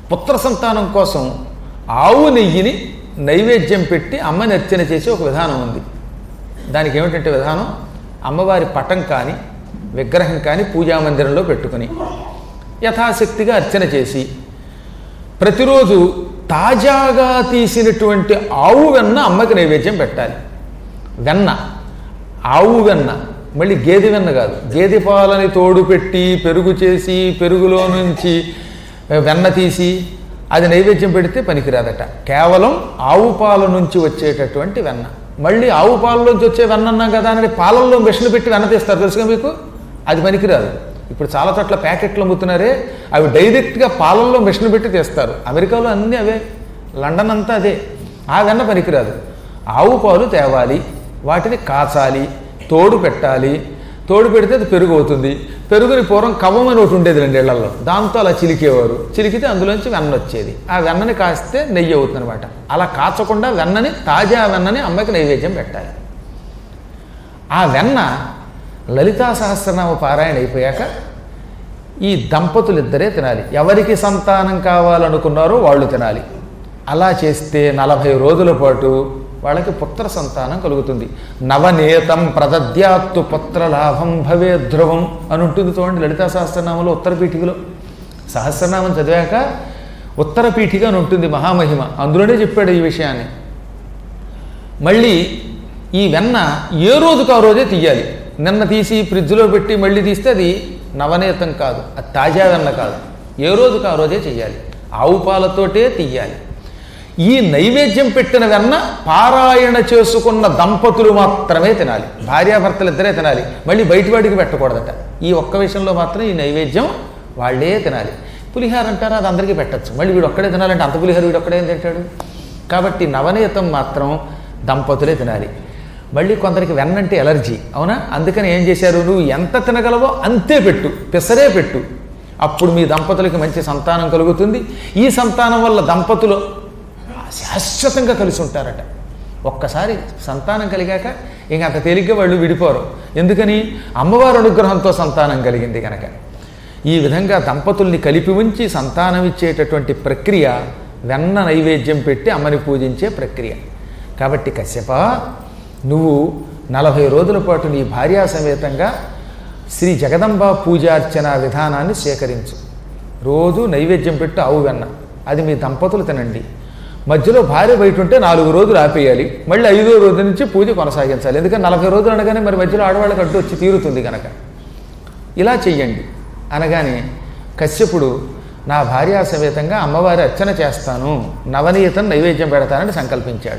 పుత్ర సంతానం కోసం ఆవు నెయ్యిని నైవేద్యం పెట్టి అమ్మని అర్చన చేసే ఒక విధానం ఉంది దానికి ఏమిటంటే విధానం అమ్మవారి పటం కానీ విగ్రహం కానీ పూజా మందిరంలో పెట్టుకుని యథాశక్తిగా అర్చన చేసి ప్రతిరోజు తాజాగా తీసినటువంటి ఆవు వెన్న అమ్మకి నైవేద్యం పెట్టాలి వెన్న ఆవు వెన్న మళ్ళీ గేదె వెన్న కాదు గేదె పాలని తోడు పెట్టి పెరుగు చేసి పెరుగులో నుంచి వెన్న తీసి అది నైవేద్యం పెడితే పనికిరాదట కేవలం ఆవు పాల నుంచి వచ్చేటటువంటి వెన్న మళ్ళీ ఆవు పాలలోంచి వచ్చే వెన్న అన్నాం కదా అని పాలల్లో మిషన్ పెట్టి వెన్న తీస్తారు తెలుసుగా మీకు అది పనికిరాదు ఇప్పుడు చాలా చోట్ల ప్యాకెట్లు అమ్ముతున్నారే అవి డైరెక్ట్గా పాలల్లో మిషన్ పెట్టి తీస్తారు అమెరికాలో అన్నీ అవే లండన్ అంతా అదే ఆ వెన్న పనికిరాదు ఆవు పాలు తేవాలి వాటిని కాచాలి తోడు పెట్టాలి తోడు పెడితే అది పెరుగు అవుతుంది పెరుగుని పూర్వం కవ్వం అని ఒకటి ఉండేది రెండేళ్లలో దాంతో అలా చిలికేవారు చిలికితే అందులోంచి వెన్న వచ్చేది ఆ వెన్నని కాస్తే నెయ్యి అవుతుంది అనమాట అలా కాచకుండా వెన్నని తాజా వెన్నని అమ్మకి నైవేద్యం పెట్టాలి ఆ వెన్న లలితా సహస్రనామ పారాయణ అయిపోయాక ఈ దంపతులు ఇద్దరే తినాలి ఎవరికి సంతానం కావాలనుకున్నారో వాళ్ళు తినాలి అలా చేస్తే నలభై రోజుల పాటు వాళ్ళకి పుత్ర సంతానం కలుగుతుంది నవనేతం ప్రదద్యాత్తు పుత్ర లాభం భవే ధ్రువం అని ఉంటుంది చూడండి లలితా సహస్రనామంలో ఉత్తర పీఠికలో సహస్రనామం చదివాక ఉత్తర పీఠిక అని ఉంటుంది మహామహిమ అందులోనే చెప్పాడు ఈ విషయాన్ని మళ్ళీ ఈ వెన్న ఏ రోజుకు ఆ రోజే తీయాలి నిన్న తీసి ఫ్రిడ్జ్లో పెట్టి మళ్ళీ తీస్తే అది నవనీతం కాదు అది తాజా వెన్న కాదు ఏ రోజుకు ఆ రోజే చెయ్యాలి ఆవు పాలతోటే తీయాలి ఈ నైవేద్యం పెట్టిన వెన్న పారాయణ చేసుకున్న దంపతులు మాత్రమే తినాలి భార్యాభర్తలు ఇద్దరే తినాలి మళ్ళీ బయటివాడికి పెట్టకూడదట ఈ ఒక్క విషయంలో మాత్రం ఈ నైవేద్యం వాళ్ళే తినాలి పులిహార అంటారా అది అందరికీ పెట్టచ్చు మళ్ళీ వీడు ఒక్కడే తినాలంటే అంత పులిహార వీడు ఒక్కడే ఏం తింటాడు కాబట్టి నవనీతం మాత్రం దంపతులే తినాలి మళ్ళీ కొందరికి వెన్నంటే ఎలర్జీ అవునా అందుకని ఏం చేశారు నువ్వు ఎంత తినగలవో అంతే పెట్టు పెసరే పెట్టు అప్పుడు మీ దంపతులకి మంచి సంతానం కలుగుతుంది ఈ సంతానం వల్ల దంపతులు శాశ్వతంగా కలిసి ఉంటారట ఒక్కసారి సంతానం కలిగాక ఇంక అంత తేలిగ్గా వాళ్ళు విడిపోరు ఎందుకని అమ్మవారి అనుగ్రహంతో సంతానం కలిగింది కనుక ఈ విధంగా దంపతుల్ని కలిపి ఉంచి సంతానం ఇచ్చేటటువంటి ప్రక్రియ వెన్న నైవేద్యం పెట్టి అమ్మని పూజించే ప్రక్రియ కాబట్టి కశ్యప నువ్వు నలభై రోజుల పాటు నీ భార్యా సమేతంగా శ్రీ జగదంబ పూజార్చన విధానాన్ని స్వీకరించు రోజు నైవేద్యం పెట్టు ఆవు వెన్న అది మీ దంపతులు తినండి మధ్యలో భార్య బయట ఉంటే నాలుగు రోజులు ఆపేయాలి మళ్ళీ ఐదో రోజు నుంచి పూజ కొనసాగించాలి ఎందుకంటే నలభై రోజులు అనగానే మరి మధ్యలో ఆడవాళ్ళకి అడ్డు వచ్చి తీరుతుంది కనుక ఇలా చెయ్యండి అనగానే కశ్యపుడు నా భార్యా సమేతంగా అమ్మవారి అర్చన చేస్తాను నవనీతం నైవేద్యం పెడతానని సంకల్పించాడు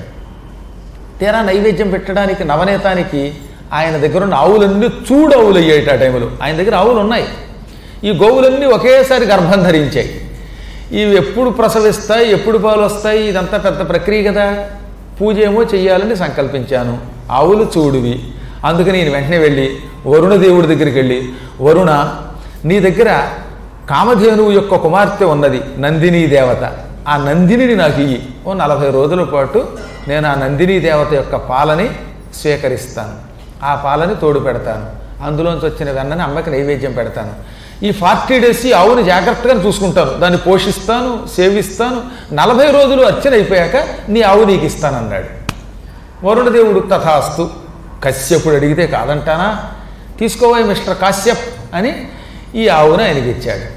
తీరా నైవేద్యం పెట్టడానికి నవనీతానికి ఆయన దగ్గర ఉన్న ఆవులన్నీ చూడవులు అయ్యాయి ఆ టైంలో ఆయన దగ్గర ఆవులు ఉన్నాయి ఈ గోవులన్నీ ఒకేసారి గర్భం ధరించాయి ఇవి ఎప్పుడు ప్రసవిస్తాయి ఎప్పుడు పాలు వస్తాయి ఇదంతా పెద్ద ప్రక్రియ కదా పూజ ఏమో చెయ్యాలని సంకల్పించాను ఆవులు చూడువి అందుకని నేను వెంటనే వెళ్ళి వరుణ దేవుడి దగ్గరికి వెళ్ళి వరుణ నీ దగ్గర కామధేనువు యొక్క కుమార్తె ఉన్నది నందిని దేవత ఆ నందినిని నాకు ఇయ్యి ఓ నలభై రోజుల పాటు నేను ఆ నందిని దేవత యొక్క పాలని స్వీకరిస్తాను ఆ పాలని తోడు పెడతాను అందులోంచి వచ్చిన వెన్నని అమ్మకి నైవేద్యం పెడతాను ఈ ఫార్టీ డేస్ ఈ ఆవుని జాగ్రత్తగా చూసుకుంటాను దాన్ని పోషిస్తాను సేవిస్తాను నలభై రోజులు అర్చన అయిపోయాక నీ ఆవు నీకు ఇస్తానన్నాడు వరుణదేవుడు తథాస్తు కశ్యపుడు అడిగితే కాదంటానా తీసుకోవా మిస్టర్ కాశ్యప్ అని ఈ ఆవును ఆయనకి ఇచ్చాడు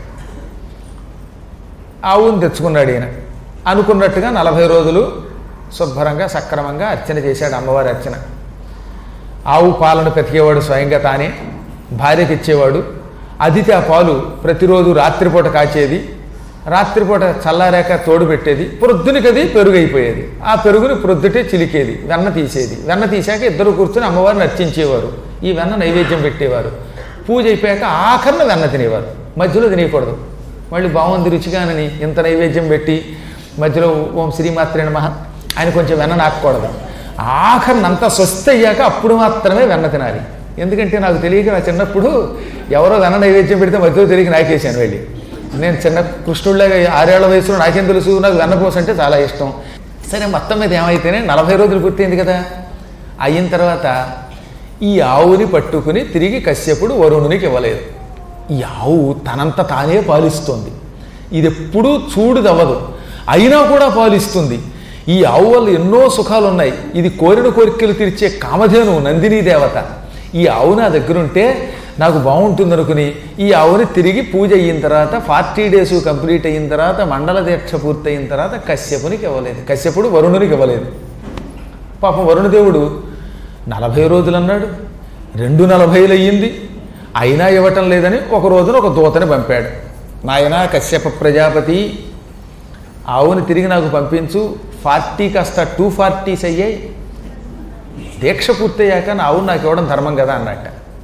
ఆవును తెచ్చుకున్నాడు ఈయన అనుకున్నట్టుగా నలభై రోజులు శుభ్రంగా సక్రమంగా అర్చన చేశాడు అమ్మవారి అర్చన ఆవు పాలను పెతికేవాడు స్వయంగా తానే భార్యకి ఇచ్చేవాడు అదితి ఆ పాలు ప్రతిరోజు రాత్రిపూట కాచేది రాత్రిపూట చల్లారాక తోడు పెట్టేది ప్రొద్దునికది పెరుగు అయిపోయేది ఆ పెరుగుని ప్రొద్దుటే చిలికేది వెన్న తీసేది వెన్న తీశాక ఇద్దరు కూర్చొని అమ్మవారిని అర్చించేవారు ఈ వెన్న నైవేద్యం పెట్టేవారు పూజ అయిపోయాక ఆఖరణ వెన్న తినేవారు మధ్యలో తినేయకూడదు మళ్ళీ బాగుంది రుచిగానని ఇంత నైవేద్యం పెట్టి మధ్యలో ఓం శ్రీమాత్రే నమః ఆయన కొంచెం వెన్న నాకూడదు ఆఖరిని అంతా స్వస్తి అయ్యాక అప్పుడు మాత్రమే వెన్న తినాలి ఎందుకంటే నాకు తెలియక నా చిన్నప్పుడు ఎవరో వెన్న నైవేద్యం పెడితే మధ్యలో తెలియక నాకేసాను వెళ్ళి నేను చిన్న కృష్ణుడిలాగా ఆరేళ్ల వయసులో నాకేం తెలుసు నాకు వెన్నపూస అంటే చాలా ఇష్టం సరే మొత్తం మీద ఏమైతేనే నలభై రోజులు పూర్తయింది కదా అయిన తర్వాత ఈ ఆవుని పట్టుకుని తిరిగి కశ్యపుడు వరుణునికి ఇవ్వలేదు ఈ ఆవు తనంత తానే పాలిస్తోంది ఇది ఎప్పుడూ చూడుదవ్వదు అయినా కూడా పాలిస్తుంది ఈ ఆవు వల్ల ఎన్నో సుఖాలు ఉన్నాయి ఇది కోరిన కోరికలు తీర్చే కామధేను నందిని దేవత ఈ ఆవు నా దగ్గర ఉంటే నాకు బాగుంటుంది అనుకుని ఈ ఆవుని తిరిగి పూజ అయిన తర్వాత ఫార్టీ డేస్ కంప్లీట్ అయిన తర్వాత మండల దీక్ష పూర్తయిన తర్వాత కశ్యపునికి ఇవ్వలేదు కశ్యపుడు వరుణునికి ఇవ్వలేదు పాపం వరుణదేవుడు నలభై రోజులు అన్నాడు రెండు నలభైలు అయ్యింది అయినా ఇవ్వటం లేదని ఒక రోజున ఒక దూతని పంపాడు నాయన కశ్యప ప్రజాపతి ఆవుని తిరిగి నాకు పంపించు ఫార్టీ కాస్త టూ ఫార్టీస్ అయ్యాయి దీక్ష పూర్తయ్యాక నా ఆవును నాకు ఇవ్వడం ధర్మం కదా అన్నట్ట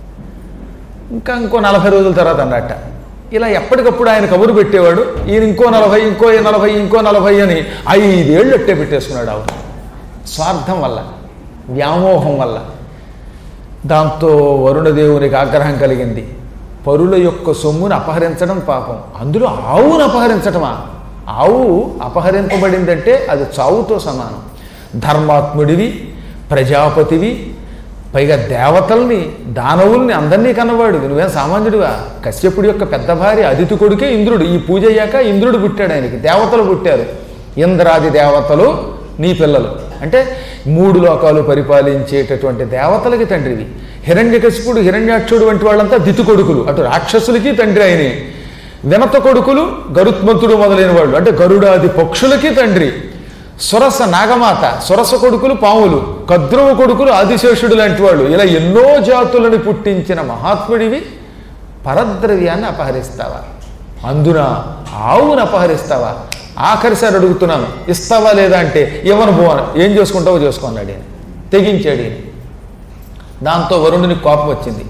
ఇంకా ఇంకో నలభై రోజుల తర్వాత అన్నట్ట ఇలా ఎప్పటికప్పుడు ఆయన కబురు పెట్టేవాడు ఈయన ఇంకో నలభై ఇంకో నలభై ఇంకో నలభై అని ఐదేళ్ళు అట్టే పెట్టేసుకున్నాడు ఆవు స్వార్థం వల్ల వ్యామోహం వల్ల దాంతో వరుణదేవునికి ఆగ్రహం కలిగింది పరుల యొక్క సొమ్మును అపహరించడం పాపం అందులో ఆవును అపహరించటమా ఆవు అపహరింపబడిందంటే అది చావుతో సమానం ధర్మాత్ముడివి ప్రజాపతివి పైగా దేవతల్ని దానవుల్ని అందరినీ కన్నవాడు నువ్వేం సామాన్యుడివా కశ్యపుడి యొక్క పెద్ద భార్య అదితి కొడుకే ఇంద్రుడు ఈ పూజ అయ్యాక ఇంద్రుడు పుట్టాడు ఆయనకి దేవతలు పుట్టారు ఇంద్రాది దేవతలు నీ పిల్లలు అంటే మూడు లోకాలు పరిపాలించేటటువంటి దేవతలకి తండ్రివి హిరణ్యకశిపుడు హిరణ్యాక్షుడు వంటి వాళ్ళంతా దితు కొడుకులు అటు రాక్షసులకి తండ్రి ఆయనే వినత కొడుకులు గరుత్మంతుడు మొదలైన వాళ్ళు అంటే గరుడాది పక్షులకి తండ్రి సురస నాగమాత సురస కొడుకులు పాములు కద్రువ కొడుకులు ఆదిశేషుడు లాంటి వాళ్ళు ఇలా ఎన్నో జాతులను పుట్టించిన మహాత్ముడివి పరద్రవ్యాన్ని అపహరిస్తావా అందున ఆవును అపహరిస్తావా ఆఖరిసారి అడుగుతున్నాను ఇస్తావా లేదా అంటే ఇవ్వను పోవను ఏం చేసుకుంటావో చేసుకున్నాడు ఈయన తెగించాడు ఈయన దాంతో వరుణునికి కోపం వచ్చింది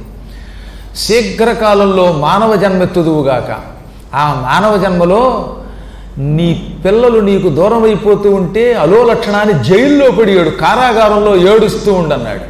శీఘ్రకాలంలో మానవ జన్మెత్తుదువుగాక ఆ మానవ జన్మలో నీ పిల్లలు నీకు దూరం అయిపోతూ ఉంటే అలో లక్షణాన్ని జైల్లో పడియాడు కారాగారంలో ఏడుస్తూ ఉండన్నాడు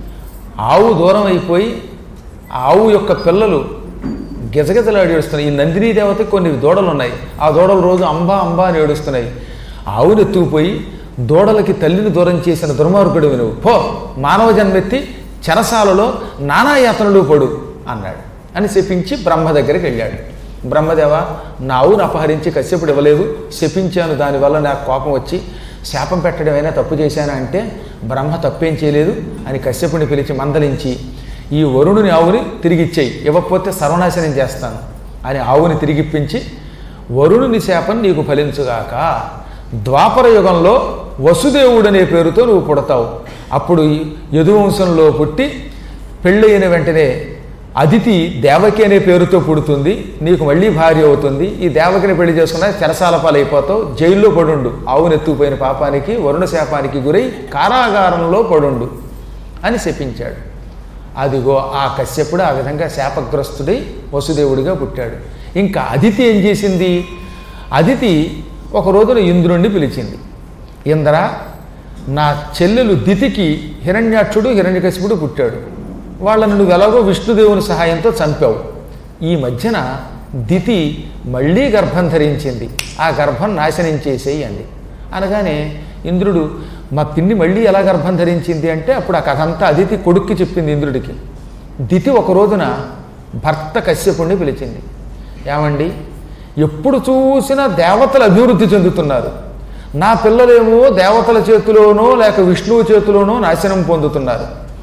ఆవు దూరం అయిపోయి ఆవు యొక్క పిల్లలు గిజగిజలాడి ఏడుస్తున్నాయి ఈ నందినీ దేవతకి కొన్ని దూడలు ఉన్నాయి ఆ దూడలు రోజు అంబా అంబా అని ఏడుస్తున్నాయి ఆవును ఎత్తుకుపోయి దూడలకి తల్లిని దూరం చేసిన దుర్మార్గుడు నువ్వు పో మానవ జన్మెత్తి చెరసాలలో నానాయాతనలు పడు అన్నాడు అని శపించి బ్రహ్మ దగ్గరికి వెళ్ళాడు బ్రహ్మదేవ నా ఆవును అపహరించి కశ్యపుడు ఇవ్వలేదు శపించాను దానివల్ల నాకు కోపం వచ్చి శాపం పెట్టడమైనా తప్పు చేశానా అంటే బ్రహ్మ తప్పేం చేయలేదు అని కశ్యపుని పిలిచి మందలించి ఈ వరుణుని ఆవుని తిరిగిచ్చేయి ఇవ్వకపోతే సర్వనాశనం చేస్తాను అని ఆవుని తిరిగిప్పించి వరుణుని శాపం నీకు ఫలించుగాక ద్వాపర యుగంలో వసుదేవుడనే పేరుతో నువ్వు పుడతావు అప్పుడు ఈ యదువంశంలో పుట్టి పెళ్ళయిన వెంటనే అదితి దేవకి అనే పేరుతో పుడుతుంది నీకు మళ్ళీ భార్య అవుతుంది ఈ దేవకిని పెళ్లి చేసుకున్నా చెరసాల పాలైపోతావు జైల్లో పడుండు ఆవును ఎత్తుకుపోయిన పాపానికి వరుణ శాపానికి గురై కారాగారంలో పడుండు అని శపించాడు అదిగో ఆ కశ్యపుడు ఆ విధంగా శాపగ్రస్తుడై వసుదేవుడిగా పుట్టాడు ఇంకా అదితి ఏం చేసింది అదితి ఒక రోజున ఇంద్రుణ్ణి పిలిచింది ఇంద్ర నా చెల్లెలు దితికి హిరణ్యాక్షుడు హిరణ్యకశిపుడు పుట్టాడు వాళ్ళను నువ్వు ఎలాగో విష్ణుదేవుని సహాయంతో చంపావు ఈ మధ్యన దితి మళ్ళీ గర్భం ధరించింది ఆ గర్భం నాశనం చేసేయండి అనగానే ఇంద్రుడు మా పిన్ని మళ్ళీ ఎలా గర్భం ధరించింది అంటే అప్పుడు ఆ కథ అంతా అదితి కొడుక్కి చెప్పింది ఇంద్రుడికి దితి ఒక రోజున భర్త కశ్యపుణ్ణి పిలిచింది ఏమండి ఎప్పుడు చూసినా దేవతలు అభివృద్ధి చెందుతున్నారు నా పిల్లలేమో దేవతల చేతిలోనో లేక విష్ణువు చేతిలోనో నాశనం పొందుతున్నారు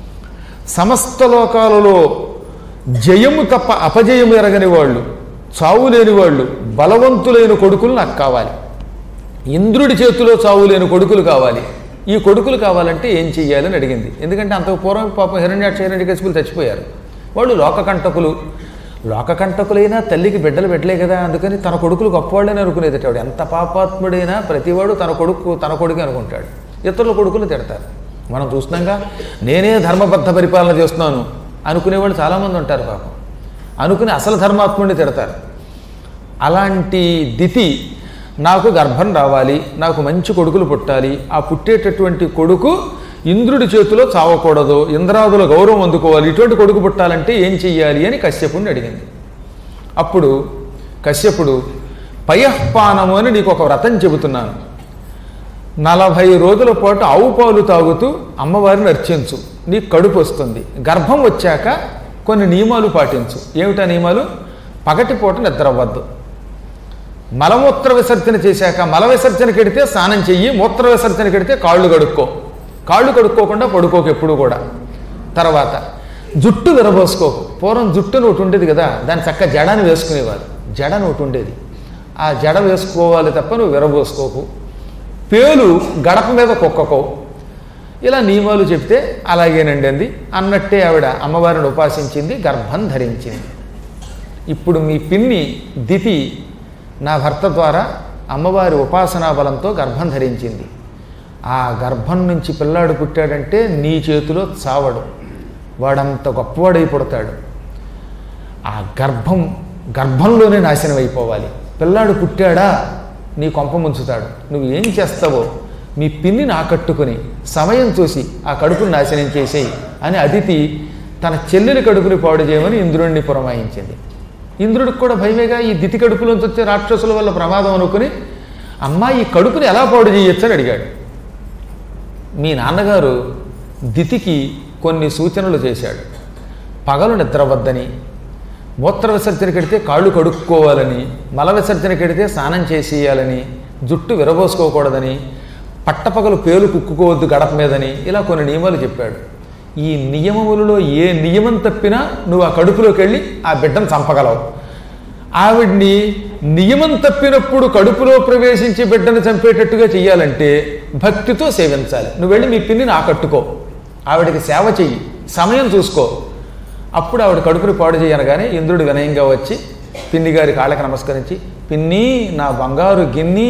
సమస్త లోకాలలో జయము తప్ప అపజయము ఎరగని వాళ్ళు చావు లేని వాళ్ళు బలవంతులైన కొడుకులు నాకు కావాలి ఇంద్రుడి చేతిలో చావు లేని కొడుకులు కావాలి ఈ కొడుకులు కావాలంటే ఏం చెయ్యాలని అడిగింది ఎందుకంటే అంతకు పూర్వం పాపం హిరణ్యాక్ష హిరణ్యకశిపులు చచ్చిపోయారు వాళ్ళు లోకకంటకులు లోకకంటకులైనా తల్లికి బిడ్డలు పెట్టలే కదా అందుకని తన కొడుకులు గొప్పవాళ్ళని అనుకునేది ఆవిడ ఎంత పాపాత్ముడైనా ప్రతివాడు తన కొడుకు తన కొడుకు అనుకుంటాడు ఇతరుల కొడుకులు తిడతారు మనం చూస్తున్నాగా నేనే ధర్మబద్ధ పరిపాలన చేస్తున్నాను అనుకునేవాళ్ళు చాలామంది ఉంటారు పాపం అనుకుని అసలు ధర్మాత్ముడిని తిడతారు అలాంటి దితి నాకు గర్భం రావాలి నాకు మంచి కొడుకులు పుట్టాలి ఆ పుట్టేటటువంటి కొడుకు ఇంద్రుడి చేతిలో చావకూడదు ఇంద్రాదుల గౌరవం అందుకోవాలి ఇటువంటి కొడుకు పుట్టాలంటే ఏం చెయ్యాలి అని కశ్యపుడిని అడిగింది అప్పుడు కశ్యపుడు పయఃపానము అని నీకు ఒక వ్రతం చెబుతున్నాను నలభై రోజుల పాటు ఆవు పాలు తాగుతూ అమ్మవారిని అర్చించు నీకు కడుపు వస్తుంది గర్భం వచ్చాక కొన్ని నియమాలు పాటించు ఏమిటా నియమాలు పగటిపూట నిద్రవ్వద్దు మలమూత్ర విసర్జన చేశాక మల విసర్జన కెడితే స్నానం చెయ్యి మూత్ర విసర్జన కెడితే కాళ్ళు కడుక్కో కాళ్ళు కడుక్కోకుండా పడుకోకు ఎప్పుడు కూడా తర్వాత జుట్టు విరబోసుకోకు పూర్వం జుట్టు ఒకటి ఉండేది కదా దాని చక్క జడని వేసుకునేవారు జడ ఒకటి ఉండేది ఆ జడ వేసుకోవాలి తప్ప నువ్వు విరబోసుకోకు పేలు గడప మీద కుక్కకో ఇలా నియమాలు చెప్తే అలాగేనండి అంది అన్నట్టే ఆవిడ అమ్మవారిని ఉపాసించింది గర్భం ధరించింది ఇప్పుడు మీ పిన్ని దితి నా భర్త ద్వారా అమ్మవారి ఉపాసనా బలంతో గర్భం ధరించింది ఆ గర్భం నుంచి పిల్లాడు పుట్టాడంటే నీ చేతిలో చావడు వాడంత గొప్పవాడై పుడతాడు ఆ గర్భం గర్భంలోనే నాశనం అయిపోవాలి పిల్లాడు పుట్టాడా నీ కొంప ముంచుతాడు నువ్వు ఏం చేస్తావో మీ పిన్నిని ఆకట్టుకుని సమయం చూసి ఆ కడుపుని నాశనం చేసేయి అని అదితి తన చెల్లెలి కడుపుని పాడు చేయమని ఇంద్రుడిని పురమాయించింది ఇంద్రుడికి కూడా భయమేగా ఈ దితి కడుపులోంచి వచ్చే రాక్షసుల వల్ల ప్రమాదం అనుకుని అమ్మా ఈ కడుపుని ఎలా పాడు చేయొచ్చు అని అడిగాడు మీ నాన్నగారు దితికి కొన్ని సూచనలు చేశాడు పగలు నిద్రవద్దని మూత్ర విసర్జన కెడితే కాళ్ళు కడుక్కోవాలని మల విసర్జన కెడితే స్నానం చేసేయాలని జుట్టు విరబోసుకోకూడదని పట్టపగలు పేలు కుక్కుకోవద్దు గడప మీదని ఇలా కొన్ని నియమాలు చెప్పాడు ఈ నియమములలో ఏ నియమం తప్పినా నువ్వు ఆ కడుపులోకి వెళ్ళి ఆ బిడ్డను చంపగలవు ఆవిడ్ని నియమం తప్పినప్పుడు కడుపులో ప్రవేశించి బిడ్డను చంపేటట్టుగా చెయ్యాలంటే భక్తితో సేవించాలి నువ్వు వెళ్ళి మీ పిన్నిని ఆకట్టుకో ఆవిడకి సేవ చెయ్యి సమయం చూసుకో అప్పుడు ఆవిడ కడుపుని పాడు చేయనగానే ఇంద్రుడు వినయంగా వచ్చి పిన్ని గారి కాళ్ళకి నమస్కరించి పిన్ని నా బంగారు గిన్ని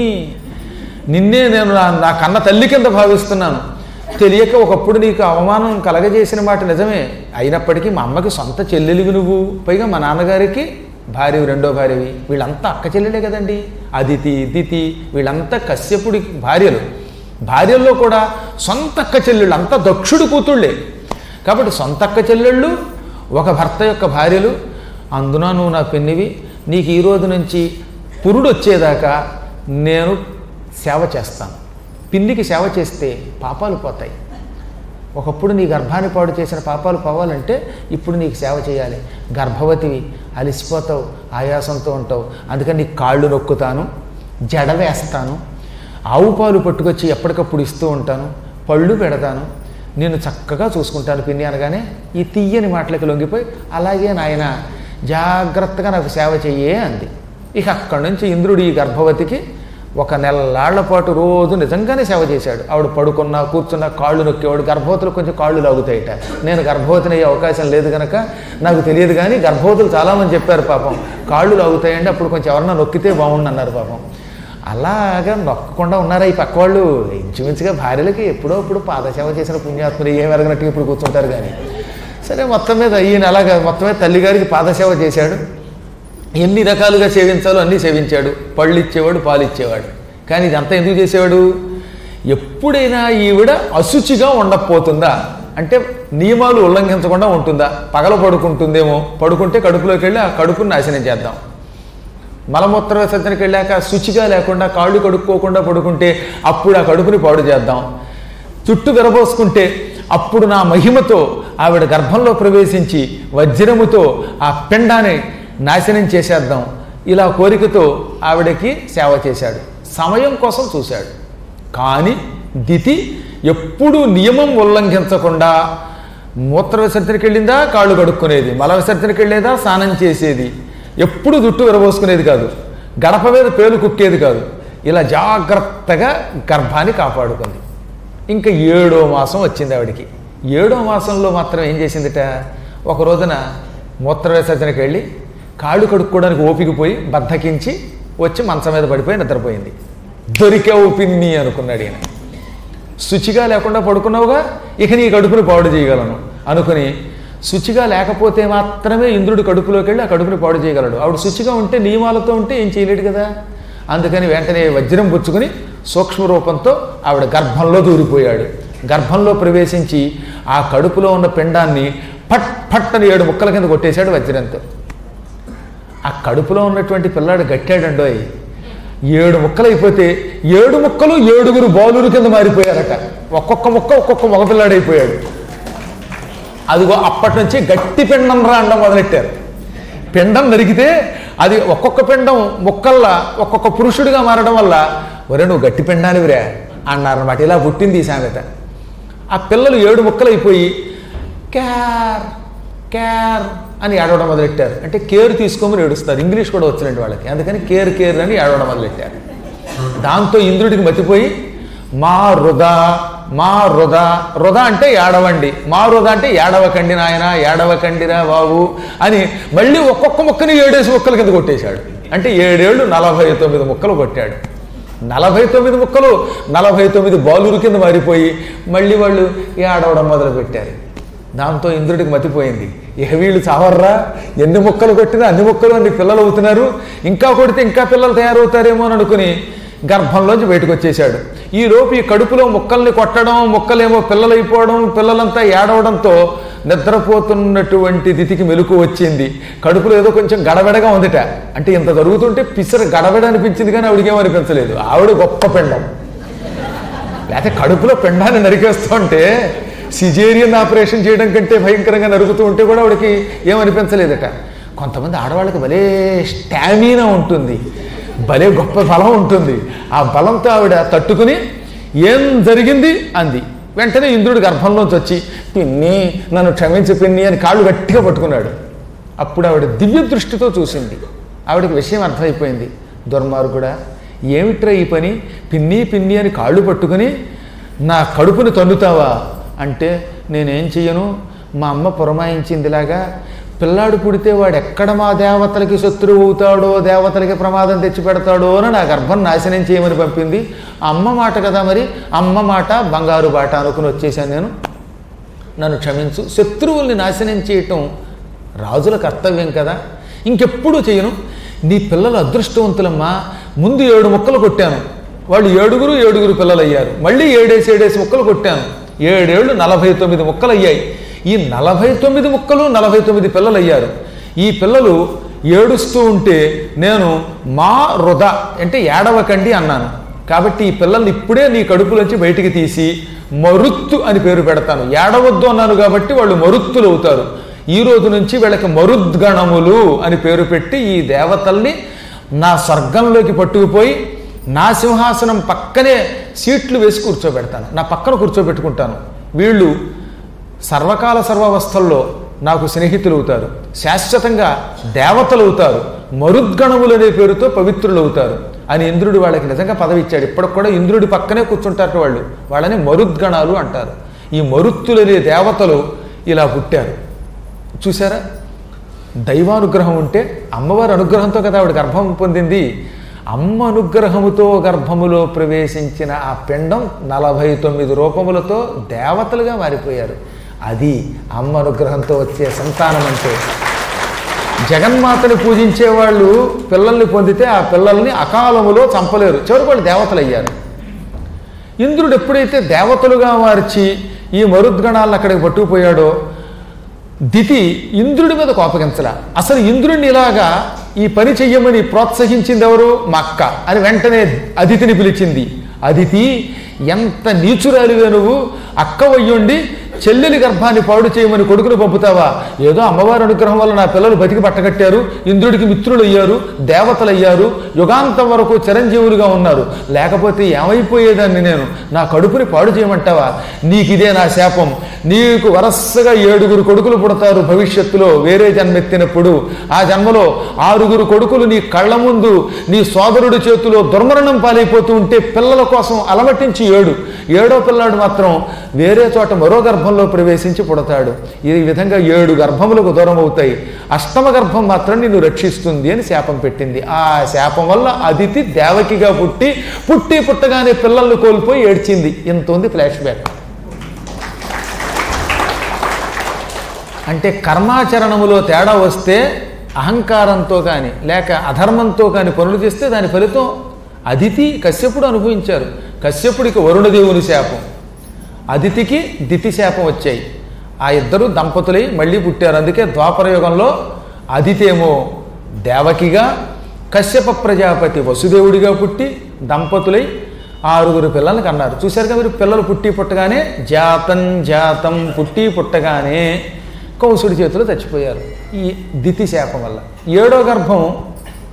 నిన్నే నేను నా నా కన్న తల్లి కింద భావిస్తున్నాను తెలియక ఒకప్పుడు నీకు అవమానం కలగజేసిన మాట నిజమే అయినప్పటికీ మా అమ్మకి సొంత చెల్లెలివి నువ్వు పైగా మా నాన్నగారికి భార్యవి రెండో భార్యవి వీళ్ళంతా అక్క చెల్లెలే కదండి అదితి దితి వీళ్ళంతా కశ్యపుడి భార్యలు భార్యల్లో కూడా సొంత అక్క చెల్లెళ్ళు అంతా దక్షుడు కూతుళ్ళే కాబట్టి సొంత అక్క చెల్లెళ్ళు ఒక భర్త యొక్క భార్యలు అందున నువ్వు నా పెన్నివి నీకు ఈ రోజు నుంచి పురుడు వచ్చేదాకా నేను సేవ చేస్తాను పిన్నికి సేవ చేస్తే పాపాలు పోతాయి ఒకప్పుడు నీ గర్భాన్ని పాడు చేసిన పాపాలు పోవాలంటే ఇప్పుడు నీకు సేవ చేయాలి గర్భవతివి అలిసిపోతావు ఆయాసంతో ఉంటావు అందుకని నీకు కాళ్ళు నొక్కుతాను జడ వేస్తాను ఆవు పాలు పట్టుకొచ్చి ఎప్పటికప్పుడు ఇస్తూ ఉంటాను పళ్ళు పెడతాను నేను చక్కగా చూసుకుంటాను పిన్ని అనగానే ఈ తీయని మాటలకి లొంగిపోయి అలాగే నాయన జాగ్రత్తగా నాకు సేవ చెయ్యే అంది ఇక అక్కడి నుంచి ఇంద్రుడు ఈ గర్భవతికి ఒక నెలలాళ్ల పాటు రోజు నిజంగానే సేవ చేశాడు ఆవిడ పడుకున్నా కూర్చున్నా కాళ్ళు నొక్కేవాడు గర్భవతులు కొంచెం కాళ్ళు లాగుతాయిట నేను గర్భవతిని అయ్యే అవకాశం లేదు కనుక నాకు తెలియదు కానీ గర్భవతులు చాలామంది చెప్పారు పాపం కాళ్ళు లాగుతాయండి అప్పుడు కొంచెం ఎవరన్నా నొక్కితే బాగుండు అన్నారు పాపం అలాగా నొక్కకుండా ఉన్నారా ఈ పక్క వాళ్ళు ఇంచుమించుగా భార్యలకి ఎప్పుడో ఇప్పుడు పాదసేవ చేసిన పుణ్యాత్ములు ఏం ఎరగనట్టుగా ఇప్పుడు కూర్చుంటారు కానీ సరే మొత్తం మీద ఈయన అలాగా మొత్తం మీద తల్లిగారికి పాదసేవ చేశాడు ఎన్ని రకాలుగా సేవించాలో అన్నీ సేవించాడు పళ్ళు ఇచ్చేవాడు పాలు ఇచ్చేవాడు కానీ ఇదంతా ఎందుకు చేసేవాడు ఎప్పుడైనా ఈవిడ అశుచిగా ఉండకపోతుందా అంటే నియమాలు ఉల్లంఘించకుండా ఉంటుందా పగల పడుకుంటుందేమో పడుకుంటే కడుపులోకి వెళ్ళి ఆ కడుపుని నాశనం చేద్దాం మలమూత్ర విసర్జనకి వెళ్ళాక శుచిగా లేకుండా కాళ్ళు కడుక్కోకుండా పడుకుంటే అప్పుడు ఆ కడుపుని పాడు చేద్దాం చుట్టూ విరబోసుకుంటే అప్పుడు నా మహిమతో ఆవిడ గర్భంలో ప్రవేశించి వజ్రముతో ఆ పిండాన్ని నాశనం చేసేద్దాం ఇలా కోరికతో ఆవిడకి సేవ చేశాడు సమయం కోసం చూశాడు కానీ దితి ఎప్పుడూ నియమం ఉల్లంఘించకుండా మూత్ర విసర్జనకి వెళ్ళిందా కాళ్ళు కడుక్కునేది మల విసర్జనకి వెళ్ళేదా స్నానం చేసేది ఎప్పుడు జుట్టు విరబోసుకునేది కాదు గడప మీద పేలు కుక్కేది కాదు ఇలా జాగ్రత్తగా గర్భాన్ని కాపాడుకుంది ఇంకా ఏడో మాసం వచ్చింది ఆవిడికి ఏడో మాసంలో మాత్రం ఏం చేసిందిట ఒక రోజున మూత్ర విసర్జనకి వెళ్ళి కాళ్ళు కడుక్కోవడానికి ఓపిక పోయి బద్దకించి వచ్చి మంచం మీద పడిపోయి నిద్రపోయింది దొరికావు పిన్ని అనుకున్నాడు ఈయన శుచిగా లేకుండా పడుకున్నావుగా ఇక నీ కడుపుని పాడు చేయగలను అనుకుని శుచిగా లేకపోతే మాత్రమే ఇంద్రుడి కడుపులోకి వెళ్ళి ఆ కడుపుని పాడు చేయగలడు ఆవిడ శుచిగా ఉంటే నియమాలతో ఉంటే ఏం చేయలేడు కదా అందుకని వెంటనే వజ్రం పుచ్చుకుని సూక్ష్మ రూపంతో ఆవిడ గర్భంలో దూరిపోయాడు గర్భంలో ప్రవేశించి ఆ కడుపులో ఉన్న పిండాన్ని పట్ పట్ అని ఏడు ముక్కల కింద కొట్టేశాడు వజ్రంతో ఆ కడుపులో ఉన్నటువంటి పిల్లాడు గట్టాడండోయ్ ఏడు ముక్కలు అయిపోతే ఏడు ముక్కలు ఏడుగురు బాలురు కింద మారిపోయారట ఒక్కొక్క ముక్క ఒక్కొక్క మగపిల్లాడైపోయాడు అదిగో అప్పటి నుంచి గట్టి పిండం రా అండం మొదలెట్టారు పిండం నరికితే అది ఒక్కొక్క పిండం ముక్కల్లా ఒక్కొక్క పురుషుడిగా మారడం వల్ల ఒరే నువ్వు గట్టి పిండానివిరా అన్నారన్నమాట ఇలా పుట్టింది ఈ సామెత ఆ పిల్లలు ఏడు ముక్కలు అయిపోయి క్యార్ క్యార్ అని ఏడవడం మొదలెట్టారు అంటే కేర్ తీసుకోమని ఏడుస్తారు ఇంగ్లీష్ కూడా వచ్చినట్టు వాళ్ళకి అందుకని కేర్ కేర్ అని ఏడవడం మొదలెట్టారు దాంతో ఇంద్రుడికి మతిపోయి మా వృధా మా వృధా వృధా అంటే ఏడవండి మా వృధా అంటే ఏడవకండి నాయన ఏడవకండిరా బాబు అని మళ్ళీ ఒక్కొక్క ముక్కని ఏడేసి ముక్కల కింద కొట్టేశాడు అంటే ఏడేళ్ళు నలభై తొమ్మిది ముక్కలు కొట్టాడు నలభై తొమ్మిది ముక్కలు నలభై తొమ్మిది బాలురు కింద మారిపోయి మళ్ళీ వాళ్ళు ఏడవడం మొదలుపెట్టారు దాంతో ఇంద్రుడికి మతిపోయింది ఇక వీళ్ళు చావర్రా ఎన్ని ముక్కలు కొట్టినా అన్ని ముక్కలు అన్ని పిల్లలు అవుతున్నారు ఇంకా కొడితే ఇంకా పిల్లలు తయారవుతారేమో అని అనుకుని గర్భంలోంచి బయటకు వచ్చేసాడు ఈ లోపు ఈ కడుపులో ముక్కల్ని కొట్టడం ముక్కలేమో పిల్లలైపోవడం పిల్లలంతా ఏడవడంతో నిద్రపోతున్నటువంటి దితికి మెలకు వచ్చింది కడుపులో ఏదో కొంచెం గడబెడగా ఉందిట అంటే ఇంత జరుగుతుంటే పిసర గడబెడ అనిపించింది కానీ ఆవిడకేమనిపించలేదు ఆవిడ గొప్ప పిండం లేకపోతే కడుపులో పిండాన్ని నరికేస్తుంటే సిజేరియన్ ఆపరేషన్ చేయడం కంటే భయంకరంగా నరుగుతూ ఉంటే కూడా ఆవిడకి ఏమనిపించలేదట కొంతమంది ఆడవాళ్ళకి భలే స్టామినా ఉంటుంది భలే గొప్ప బలం ఉంటుంది ఆ బలంతో ఆవిడ తట్టుకుని ఏం జరిగింది అంది వెంటనే ఇంద్రుడి గర్భంలోంచి వచ్చి పిన్ని నన్ను క్షమించి పిన్ని అని కాళ్ళు గట్టిగా పట్టుకున్నాడు అప్పుడు ఆవిడ దివ్య దృష్టితో చూసింది ఆవిడకి విషయం అర్థమైపోయింది దుర్మార్గుడా ఏమిట్రా ఈ పని పిన్ని పిన్ని అని కాళ్ళు పట్టుకుని నా కడుపుని తన్నుతావా అంటే నేనేం చెయ్యను మా అమ్మ పురమాయించిందిలాగా పిల్లాడు పుడితే వాడు ఎక్కడ మా దేవతలకి శత్రువు అవుతాడో దేవతలకి ప్రమాదం తెచ్చి పెడతాడో అని నా గర్భం నాశనం చేయమని పంపింది అమ్మ మాట కదా మరి అమ్మ మాట బంగారు బాట అనుకుని వచ్చేసాను నేను నన్ను క్షమించు శత్రువుల్ని నాశనం చేయటం రాజుల కర్తవ్యం కదా ఇంకెప్పుడు చేయను నీ పిల్లలు అదృష్టవంతులమ్మా ముందు ఏడు ముక్కలు కొట్టాను వాళ్ళు ఏడుగురు ఏడుగురు పిల్లలు అయ్యారు మళ్ళీ ఏడేసి ఏడేసి ముక్కలు కొట్టాను ఏడేళ్ళు నలభై తొమ్మిది ముక్కలు అయ్యాయి ఈ నలభై తొమ్మిది ముక్కలు నలభై తొమ్మిది పిల్లలు అయ్యారు ఈ పిల్లలు ఏడుస్తూ ఉంటే నేను మా వృధ అంటే ఏడవకండి అన్నాను కాబట్టి ఈ పిల్లల్ని ఇప్పుడే నీ కడుపులోంచి బయటికి తీసి మరుత్తు అని పేరు పెడతాను ఏడవద్దు అన్నాను కాబట్టి వాళ్ళు మరుత్తులు అవుతారు ఈ రోజు నుంచి వీళ్ళకి మరుద్గణములు అని పేరు పెట్టి ఈ దేవతల్ని నా స్వర్గంలోకి పట్టుకుపోయి నా సింహాసనం పక్కనే సీట్లు వేసి కూర్చోబెడతాను నా పక్కన కూర్చోబెట్టుకుంటాను వీళ్ళు సర్వకాల సర్వావస్థల్లో నాకు స్నేహితులు అవుతారు శాశ్వతంగా దేవతలు అవుతారు మరుద్గణములు అనే పేరుతో పవిత్రులు అవుతారు అని ఇంద్రుడు వాళ్ళకి నిజంగా పదవి ఇచ్చాడు ఇప్పటికి కూడా ఇంద్రుడి పక్కనే కూర్చుంటారు వాళ్ళు వాళ్ళని మరుద్గణాలు అంటారు ఈ మరుత్తులనే దేవతలు ఇలా పుట్టారు చూసారా దైవానుగ్రహం ఉంటే అమ్మవారి అనుగ్రహంతో కదా ఆవిడ గర్భం పొందింది అమ్మ అనుగ్రహముతో గర్భములో ప్రవేశించిన ఆ పిండం నలభై తొమ్మిది రూపములతో దేవతలుగా మారిపోయారు అది అమ్మ అనుగ్రహంతో వచ్చే సంతానం అంటే జగన్మాతని పూజించే వాళ్ళు పిల్లల్ని పొందితే ఆ పిల్లల్ని అకాలములో చంపలేరు చివరికి వాళ్ళు దేవతలు అయ్యారు ఇంద్రుడు ఎప్పుడైతే దేవతలుగా మార్చి ఈ మరుద్గణాలను అక్కడికి పట్టుకుపోయాడో దితి ఇంద్రుడి మీద కోపగించల అసలు ఇంద్రుడిని ఇలాగా ఈ పని చెయ్యమని ప్రోత్సహించింది ఎవరు మా అక్క అని వెంటనే అదితిని పిలిచింది అదితి ఎంత నీచురాలివే నువ్వు అక్క వయ్యుండి చెల్లెలి గర్భాన్ని పాడు చేయమని కొడుకును పంపుతావా ఏదో అమ్మవారి అనుగ్రహం వల్ల నా పిల్లలు బతికి పట్టగట్టారు ఇంద్రుడికి మిత్రులు అయ్యారు దేవతలు అయ్యారు యుగాంతం వరకు చిరంజీవులుగా ఉన్నారు లేకపోతే ఏమైపోయేదాన్ని నేను నా కడుపుని పాడు చేయమంటావా నీకిదే నా శాపం నీకు వరసగా ఏడుగురు కొడుకులు పుడతారు భవిష్యత్తులో వేరే జన్మెత్తినప్పుడు ఆ జన్మలో ఆరుగురు కొడుకులు నీ కళ్ళ ముందు నీ సోదరుడి చేతిలో దుర్మరణం పాలైపోతూ ఉంటే పిల్లల కోసం అలమటించి ఏడు ఏడో పిల్లాడు మాత్రం వేరే చోట మరో గర్భంలో ప్రవేశించి పుడతాడు ఈ విధంగా ఏడు గర్భములకు దూరం అవుతాయి అష్టమ గర్భం మాత్రం నిన్ను రక్షిస్తుంది అని శాపం పెట్టింది ఆ శాపం వల్ల అదితి దేవకిగా పుట్టి పుట్టి పుట్టగానే పిల్లల్ని కోల్పోయి ఏడ్చింది ఇంత ఉంది ఫ్లాష్ బ్యాక్ అంటే కర్మాచరణములో తేడా వస్తే అహంకారంతో కానీ లేక అధర్మంతో కానీ పనులు చేస్తే దాని ఫలితం అదితి కశ్యపుడు అనుభవించారు కశ్యపుడికి వరుణదేవుని శాపం అదితికి దితి శాపం వచ్చాయి ఆ ఇద్దరు దంపతులై మళ్ళీ పుట్టారు అందుకే ద్వాపర యుగంలో అదితేమో దేవకిగా కశ్యప ప్రజాపతి వసుదేవుడిగా పుట్టి దంపతులై ఆరుగురు పిల్లల్ని కన్నారు చూశారుగా మీరు పిల్లలు పుట్టి పుట్టగానే జాతం జాతం పుట్టి పుట్టగానే కౌసుడి చేతిలో చచ్చిపోయారు ఈ దితి శాపం వల్ల ఏడో గర్భం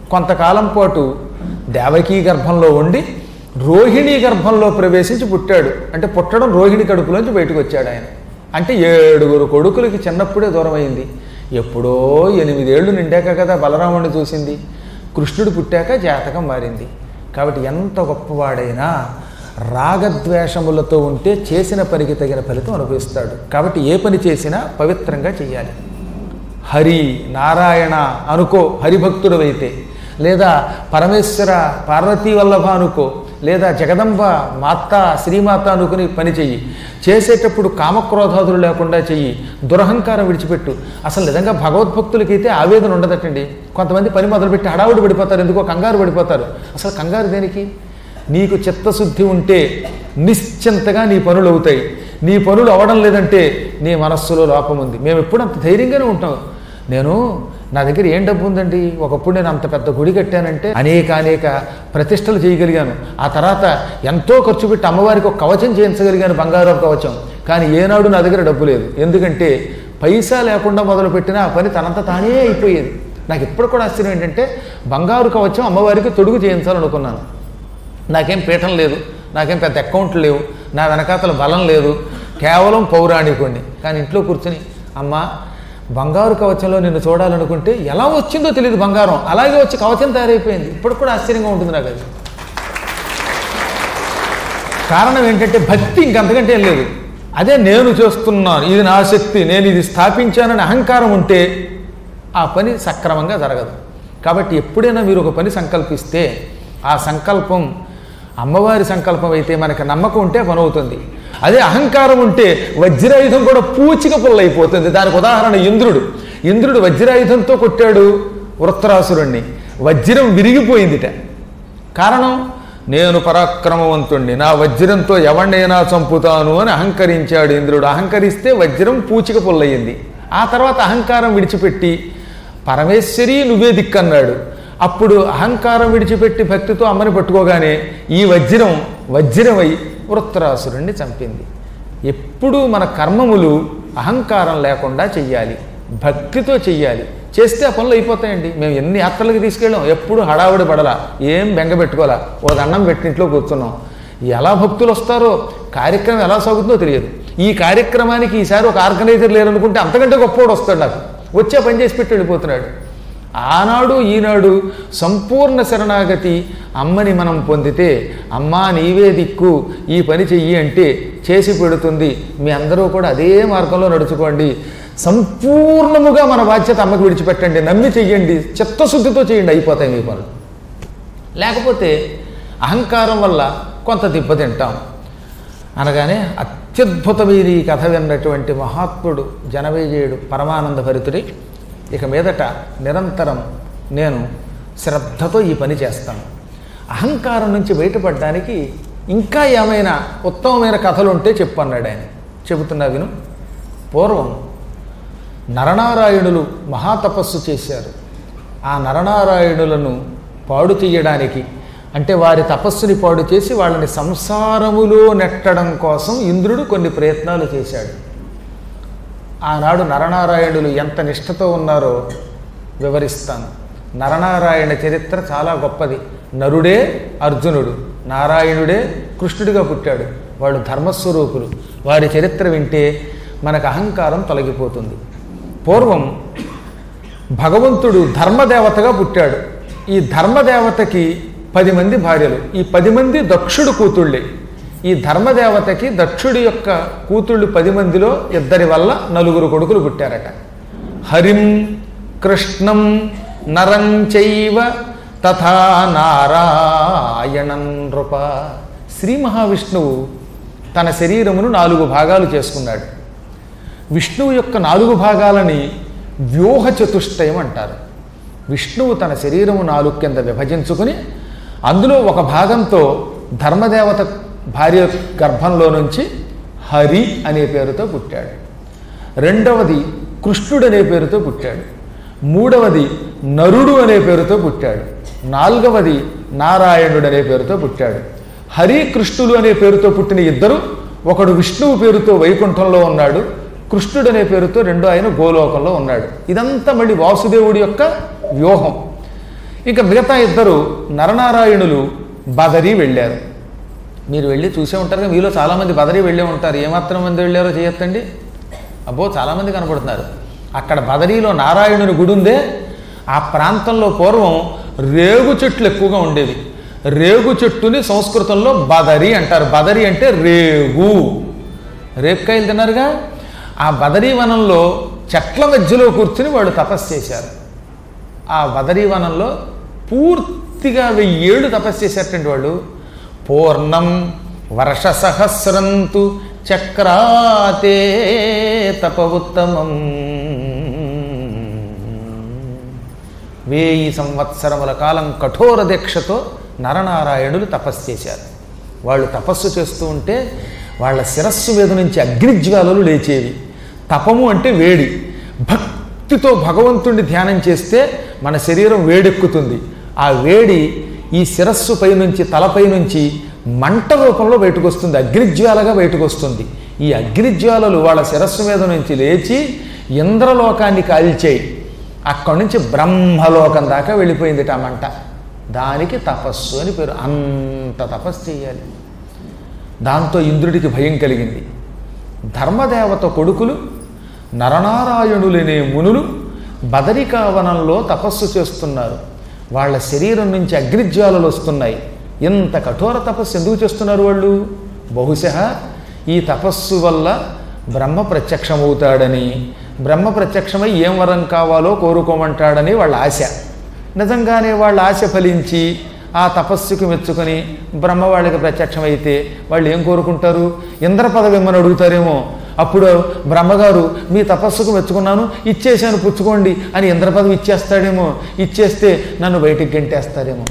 కొంతకాలం పాటు దేవకీ గర్భంలో ఉండి రోహిణి గర్భంలో ప్రవేశించి పుట్టాడు అంటే పుట్టడం రోహిణి కడుపులోంచి బయటకు వచ్చాడు ఆయన అంటే ఏడుగురు కొడుకులకి చిన్నప్పుడే దూరం అయింది ఎప్పుడో ఎనిమిదేళ్లు నిండాక కదా బలరాముడిని చూసింది కృష్ణుడు పుట్టాక జాతకం మారింది కాబట్టి ఎంత గొప్పవాడైనా రాగద్వేషములతో ఉంటే చేసిన పనికి తగిన ఫలితం అనుభవిస్తాడు కాబట్టి ఏ పని చేసినా పవిత్రంగా చేయాలి హరి నారాయణ అనుకో హరిభక్తుడవైతే లేదా పరమేశ్వర పార్వతీ వల్లభ అనుకో లేదా జగదంబ మాత శ్రీమాత అనుకుని పని చెయ్యి చేసేటప్పుడు కామక్రోధాదులు లేకుండా చెయ్యి దురహంకారం విడిచిపెట్టు అసలు నిజంగా భగవద్భక్తులకైతే ఆవేదన ఉండదటండి కొంతమంది పని మొదలుపెట్టి హడావుడి పడిపోతారు ఎందుకో కంగారు పడిపోతారు అసలు కంగారు దేనికి నీకు చిత్తశుద్ధి ఉంటే నిశ్చింతగా నీ పనులు అవుతాయి నీ పనులు అవడం లేదంటే నీ మనస్సులో లోపం ఉంది మేము ఎప్పుడు అంత ధైర్యంగానే ఉంటాం నేను నా దగ్గర ఏం డబ్బు ఉందండి ఒకప్పుడు నేను అంత పెద్ద గుడి కట్టానంటే అనేక అనేక ప్రతిష్టలు చేయగలిగాను ఆ తర్వాత ఎంతో ఖర్చు పెట్టి అమ్మవారికి ఒక కవచం చేయించగలిగాను బంగారం కవచం కానీ ఏనాడు నా దగ్గర డబ్బు లేదు ఎందుకంటే పైసా లేకుండా మొదలుపెట్టిన ఆ పని తనంత తానే అయిపోయేది నాకు ఇప్పుడు కూడా ఆశ్చర్యం ఏంటంటే బంగారు కవచం అమ్మవారికి తొడుగు చేయించాలనుకున్నాను నాకేం పీఠం లేదు నాకేం పెద్ద అకౌంట్లు లేవు నా వెనకాతల బలం లేదు కేవలం పౌరాణికుణ్ణి కానీ ఇంట్లో కూర్చొని అమ్మ బంగారు కవచంలో నిన్ను చూడాలనుకుంటే ఎలా వచ్చిందో తెలియదు బంగారం అలాగే వచ్చి కవచం తయారైపోయింది ఇప్పుడు కూడా ఆశ్చర్యంగా ఉంటుంది నాకు అది కారణం ఏంటంటే భక్తి ఇంకంతకంటే ఏం లేదు అదే నేను చేస్తున్నాను ఇది నా శక్తి నేను ఇది స్థాపించానని అహంకారం ఉంటే ఆ పని సక్రమంగా జరగదు కాబట్టి ఎప్పుడైనా మీరు ఒక పని సంకల్పిస్తే ఆ సంకల్పం అమ్మవారి సంకల్పం అయితే మనకి నమ్మకం ఉంటే పని అవుతుంది అదే అహంకారం ఉంటే వజ్రాయుధం కూడా పూచిక పుల్లైపోతుంది దానికి ఉదాహరణ ఇంద్రుడు ఇంద్రుడు వజ్రాయుధంతో కొట్టాడు వృత్రాసురుణ్ణి వజ్రం విరిగిపోయిందిట కారణం నేను పరాక్రమవంతుణ్ణి నా వజ్రంతో ఎవరినైనా చంపుతాను అని అహంకరించాడు ఇంద్రుడు అహంకరిస్తే వజ్రం పూచిక పుల్లయింది ఆ తర్వాత అహంకారం విడిచిపెట్టి పరమేశ్వరి నువ్వే దిక్కన్నాడు అప్పుడు అహంకారం విడిచిపెట్టి భక్తితో అమ్మని పట్టుకోగానే ఈ వజ్రం వజ్రమై వృత్రాసురుణ్ణి చంపింది ఎప్పుడూ మన కర్మములు అహంకారం లేకుండా చెయ్యాలి భక్తితో చెయ్యాలి చేస్తే ఆ పనులు అయిపోతాయండి మేము ఎన్ని యాత్రలకు తీసుకెళ్ళాం ఎప్పుడు హడావుడి పడలా ఏం బెంగ పెట్టుకోవాలా ఓ దండం పెట్టి ఇంట్లో కూర్చున్నాం ఎలా భక్తులు వస్తారో కార్యక్రమం ఎలా సాగుతుందో తెలియదు ఈ కార్యక్రమానికి ఈసారి ఒక ఆర్గనైజర్ లేరనుకుంటే అంతకంటే గొప్పవాడు వస్తాడు నాకు వచ్చే పని చేసి పెట్టి వెళ్ళిపోతున్నాడు ఆనాడు ఈనాడు సంపూర్ణ శరణాగతి అమ్మని మనం పొందితే అమ్మా నీవే దిక్కు ఈ పని చెయ్యి అంటే చేసి పెడుతుంది మీ అందరూ కూడా అదే మార్గంలో నడుచుకోండి సంపూర్ణముగా మన బాధ్యత అమ్మకి విడిచిపెట్టండి నమ్మి చెయ్యండి చిత్తశుద్ధితో చేయండి అయిపోతాయి మీ పనులు లేకపోతే అహంకారం వల్ల కొంత దెబ్బతింటాం అనగానే అత్యద్భుతమైన ఈ కథ విన్నటువంటి మహాత్ముడు జనమేజయుడు పరమానంద భరితుడి ఇక మీదట నిరంతరం నేను శ్రద్ధతో ఈ పని చేస్తాను అహంకారం నుంచి బయటపడడానికి ఇంకా ఏమైనా ఉత్తమమైన కథలు ఉంటే చెప్పు అన్నాడు ఆయన చెబుతున్నా విను పూర్వం నరనారాయణులు మహాతపస్సు చేశారు ఆ నరనారాయణులను పాడు చేయడానికి అంటే వారి తపస్సుని పాడు చేసి వాళ్ళని సంసారములో నెట్టడం కోసం ఇంద్రుడు కొన్ని ప్రయత్నాలు చేశాడు ఆనాడు నరనారాయణులు ఎంత నిష్ఠతో ఉన్నారో వివరిస్తాను నరనారాయణ చరిత్ర చాలా గొప్పది నరుడే అర్జునుడు నారాయణుడే కృష్ణుడిగా పుట్టాడు వాళ్ళు ధర్మస్వరూపులు వారి చరిత్ర వింటే మనకు అహంకారం తొలగిపోతుంది పూర్వం భగవంతుడు ధర్మదేవతగా పుట్టాడు ఈ ధర్మదేవతకి పది మంది భార్యలు ఈ పది మంది దక్షుడు కూతుళ్ళే ఈ ధర్మదేవతకి దక్షుడి యొక్క కూతుళ్ళు పది మందిలో ఇద్దరి వల్ల నలుగురు కొడుకులు పుట్టారట హరిం కృష్ణం నరం చైవ తథా నారాయణం నృప శ్రీ మహావిష్ణువు తన శరీరమును నాలుగు భాగాలు చేసుకున్నాడు విష్ణువు యొక్క నాలుగు భాగాలని వ్యూహ చతుష్టయం అంటారు విష్ణువు తన శరీరము నాలుగు కింద విభజించుకుని అందులో ఒక భాగంతో ధర్మదేవత భార్య గర్భంలో నుంచి హరి అనే పేరుతో పుట్టాడు రెండవది కృష్ణుడు అనే పేరుతో పుట్టాడు మూడవది నరుడు అనే పేరుతో పుట్టాడు నాలుగవది నారాయణుడు అనే పేరుతో పుట్టాడు హరి కృష్ణులు అనే పేరుతో పుట్టిన ఇద్దరు ఒకడు విష్ణువు పేరుతో వైకుంఠంలో ఉన్నాడు కృష్ణుడు అనే పేరుతో రెండో ఆయన గోలోకంలో ఉన్నాడు ఇదంతా మళ్ళీ వాసుదేవుడి యొక్క వ్యూహం ఇక మిగతా ఇద్దరు నరనారాయణులు బదరి వెళ్ళారు మీరు వెళ్ళి చూసే ఉంటారు కదా, మీలో చాలామంది బదరి వెళ్ళే ఉంటారు ఏమాత్రం మంది వెళ్ళారో చేయొద్దండి అబ్బో చాలామంది కనపడుతున్నారు అక్కడ బదరీలో నారాయణుని గుడి ఉందే ఆ ప్రాంతంలో పూర్వం రేగు చెట్లు ఎక్కువగా ఉండేవి రేగు చెట్టుని సంస్కృతంలో బదరి అంటారు బదరి అంటే రేగు రేపుకాయలు తిన్నారుగా ఆ బదరీ వనంలో చెట్ల మధ్యలో కూర్చుని వాళ్ళు తపస్సు చేశారు ఆ బదరీవనంలో పూర్తిగా వెయ్యేళ్ళు తపస్సు చేసేటండి వాళ్ళు పూర్ణం వర్ష సహస్రంతు చక్రాతే తప ఉత్తమం వేయి సంవత్సరముల కాలం కఠోర దీక్షతో నరనారాయణులు తపస్సు చేశారు వాళ్ళు తపస్సు చేస్తూ ఉంటే వాళ్ళ శిరస్సు మీద నుంచి అగ్నిజ్వాలలు లేచేవి తపము అంటే వేడి భక్తితో భగవంతుణ్ణి ధ్యానం చేస్తే మన శరీరం వేడెక్కుతుంది ఆ వేడి ఈ శిరస్సు పై నుంచి తలపై నుంచి మంట రూపంలో బయటకు వస్తుంది అగ్నిజ్వాలగా బయటకు వస్తుంది ఈ అగ్నిజ్వాలలు వాళ్ళ శిరస్సు మీద నుంచి లేచి ఇంద్రలోకాన్ని కాల్చేయి అక్కడి నుంచి బ్రహ్మలోకం దాకా వెళ్ళిపోయింది ఆ మంట దానికి తపస్సు అని పేరు అంత తపస్సు చేయాలి దాంతో ఇంద్రుడికి భయం కలిగింది ధర్మదేవత కొడుకులు నరనారాయణులనే మునులు బదరికావనంలో తపస్సు చేస్తున్నారు వాళ్ళ శరీరం నుంచి అగ్నిజ్వాలలు వస్తున్నాయి ఇంత కఠోర తపస్సు ఎందుకు చేస్తున్నారు వాళ్ళు బహుశా ఈ తపస్సు వల్ల బ్రహ్మ ప్రత్యక్షమవుతాడని బ్రహ్మ ప్రత్యక్షమై ఏం వరం కావాలో కోరుకోమంటాడని వాళ్ళ ఆశ నిజంగానే వాళ్ళ ఆశ ఫలించి ఆ తపస్సుకు మెచ్చుకొని బ్రహ్మ వాళ్ళకి ప్రత్యక్షమైతే వాళ్ళు ఏం కోరుకుంటారు ఇంద్ర పదవి ఇమ్మని అడుగుతారేమో అప్పుడు బ్రహ్మగారు మీ తపస్సుకు మెచ్చుకున్నాను ఇచ్చేసాను పుచ్చుకోండి అని ఇంద్ర పదవి ఇచ్చేస్తాడేమో ఇచ్చేస్తే నన్ను బయటికి గెంటేస్తారేమో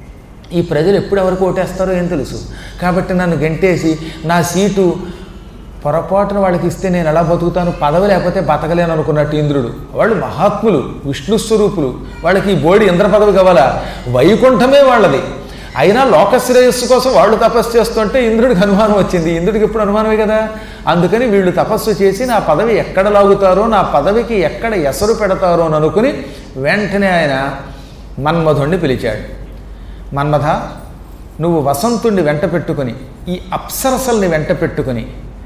ఈ ప్రజలు ఎప్పుడు ఎవరికి ఓటేస్తారో ఏం తెలుసు కాబట్టి నన్ను గెంటేసి నా సీటు పొరపాటున వాళ్ళకి ఇస్తే నేను ఎలా బతుకుతాను పదవి లేకపోతే బతకలేను అనుకున్నట్టు ఇంద్రుడు వాళ్ళు మహాత్ములు విష్ణు స్వరూపులు వాళ్ళకి ఈ బోడి ఇంద్ర పదవి కావాలా వైకుంఠమే వాళ్ళది అయినా లోక శ్రేయస్సు కోసం వాళ్ళు తపస్సు చేస్తుంటే ఇంద్రుడికి అనుమానం వచ్చింది ఇంద్రుడికి ఎప్పుడు అనుమానమే కదా అందుకని వీళ్ళు తపస్సు చేసి నా పదవి ఎక్కడ లాగుతారో నా పదవికి ఎక్కడ ఎసరు పెడతారో అని అనుకుని వెంటనే ఆయన మన్మధుణ్ణి పిలిచాడు మన్మథ నువ్వు వసంతుణ్ణి వెంట పెట్టుకొని ఈ అప్సరసల్ని వెంట పెట్టుకొని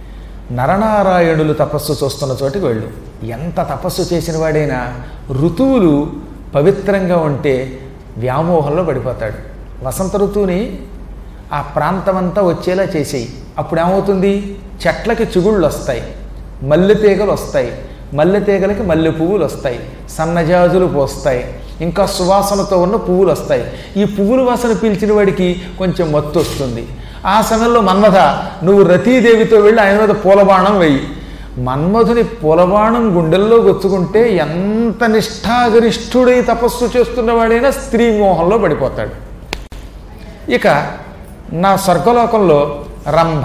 నరనారాయణులు తపస్సు చూస్తున్న చోటికి వెళ్ళు ఎంత తపస్సు చేసిన వాడైనా ఋతువులు పవిత్రంగా ఉంటే వ్యామోహంలో పడిపోతాడు వసంత ఋతువుని ఆ ప్రాంతమంతా వచ్చేలా చేసేయి అప్పుడు ఏమవుతుంది చెట్లకి చిగుళ్ళు వస్తాయి మల్లె తీగలు వస్తాయి మల్లె తీగలకి మల్లె పువ్వులు వస్తాయి సన్నజాజులు పోస్తాయి ఇంకా సువాసనతో ఉన్న పువ్వులు వస్తాయి ఈ పువ్వుల వాసన పీల్చిన వాడికి కొంచెం మత్తు వస్తుంది ఆ సమయంలో మన్మథ నువ్వు రతీదేవితో వెళ్ళి ఆయన మీద పూలబాణం వెయ్యి మన్మధుని పూలబాణం గుండెల్లో గొచ్చుకుంటే ఎంత నిష్ఠాగరిష్ఠుడై తపస్సు చేస్తున్నవాడైనా స్త్రీ మోహంలో పడిపోతాడు ఇక నా స్వర్గలోకంలో రంభ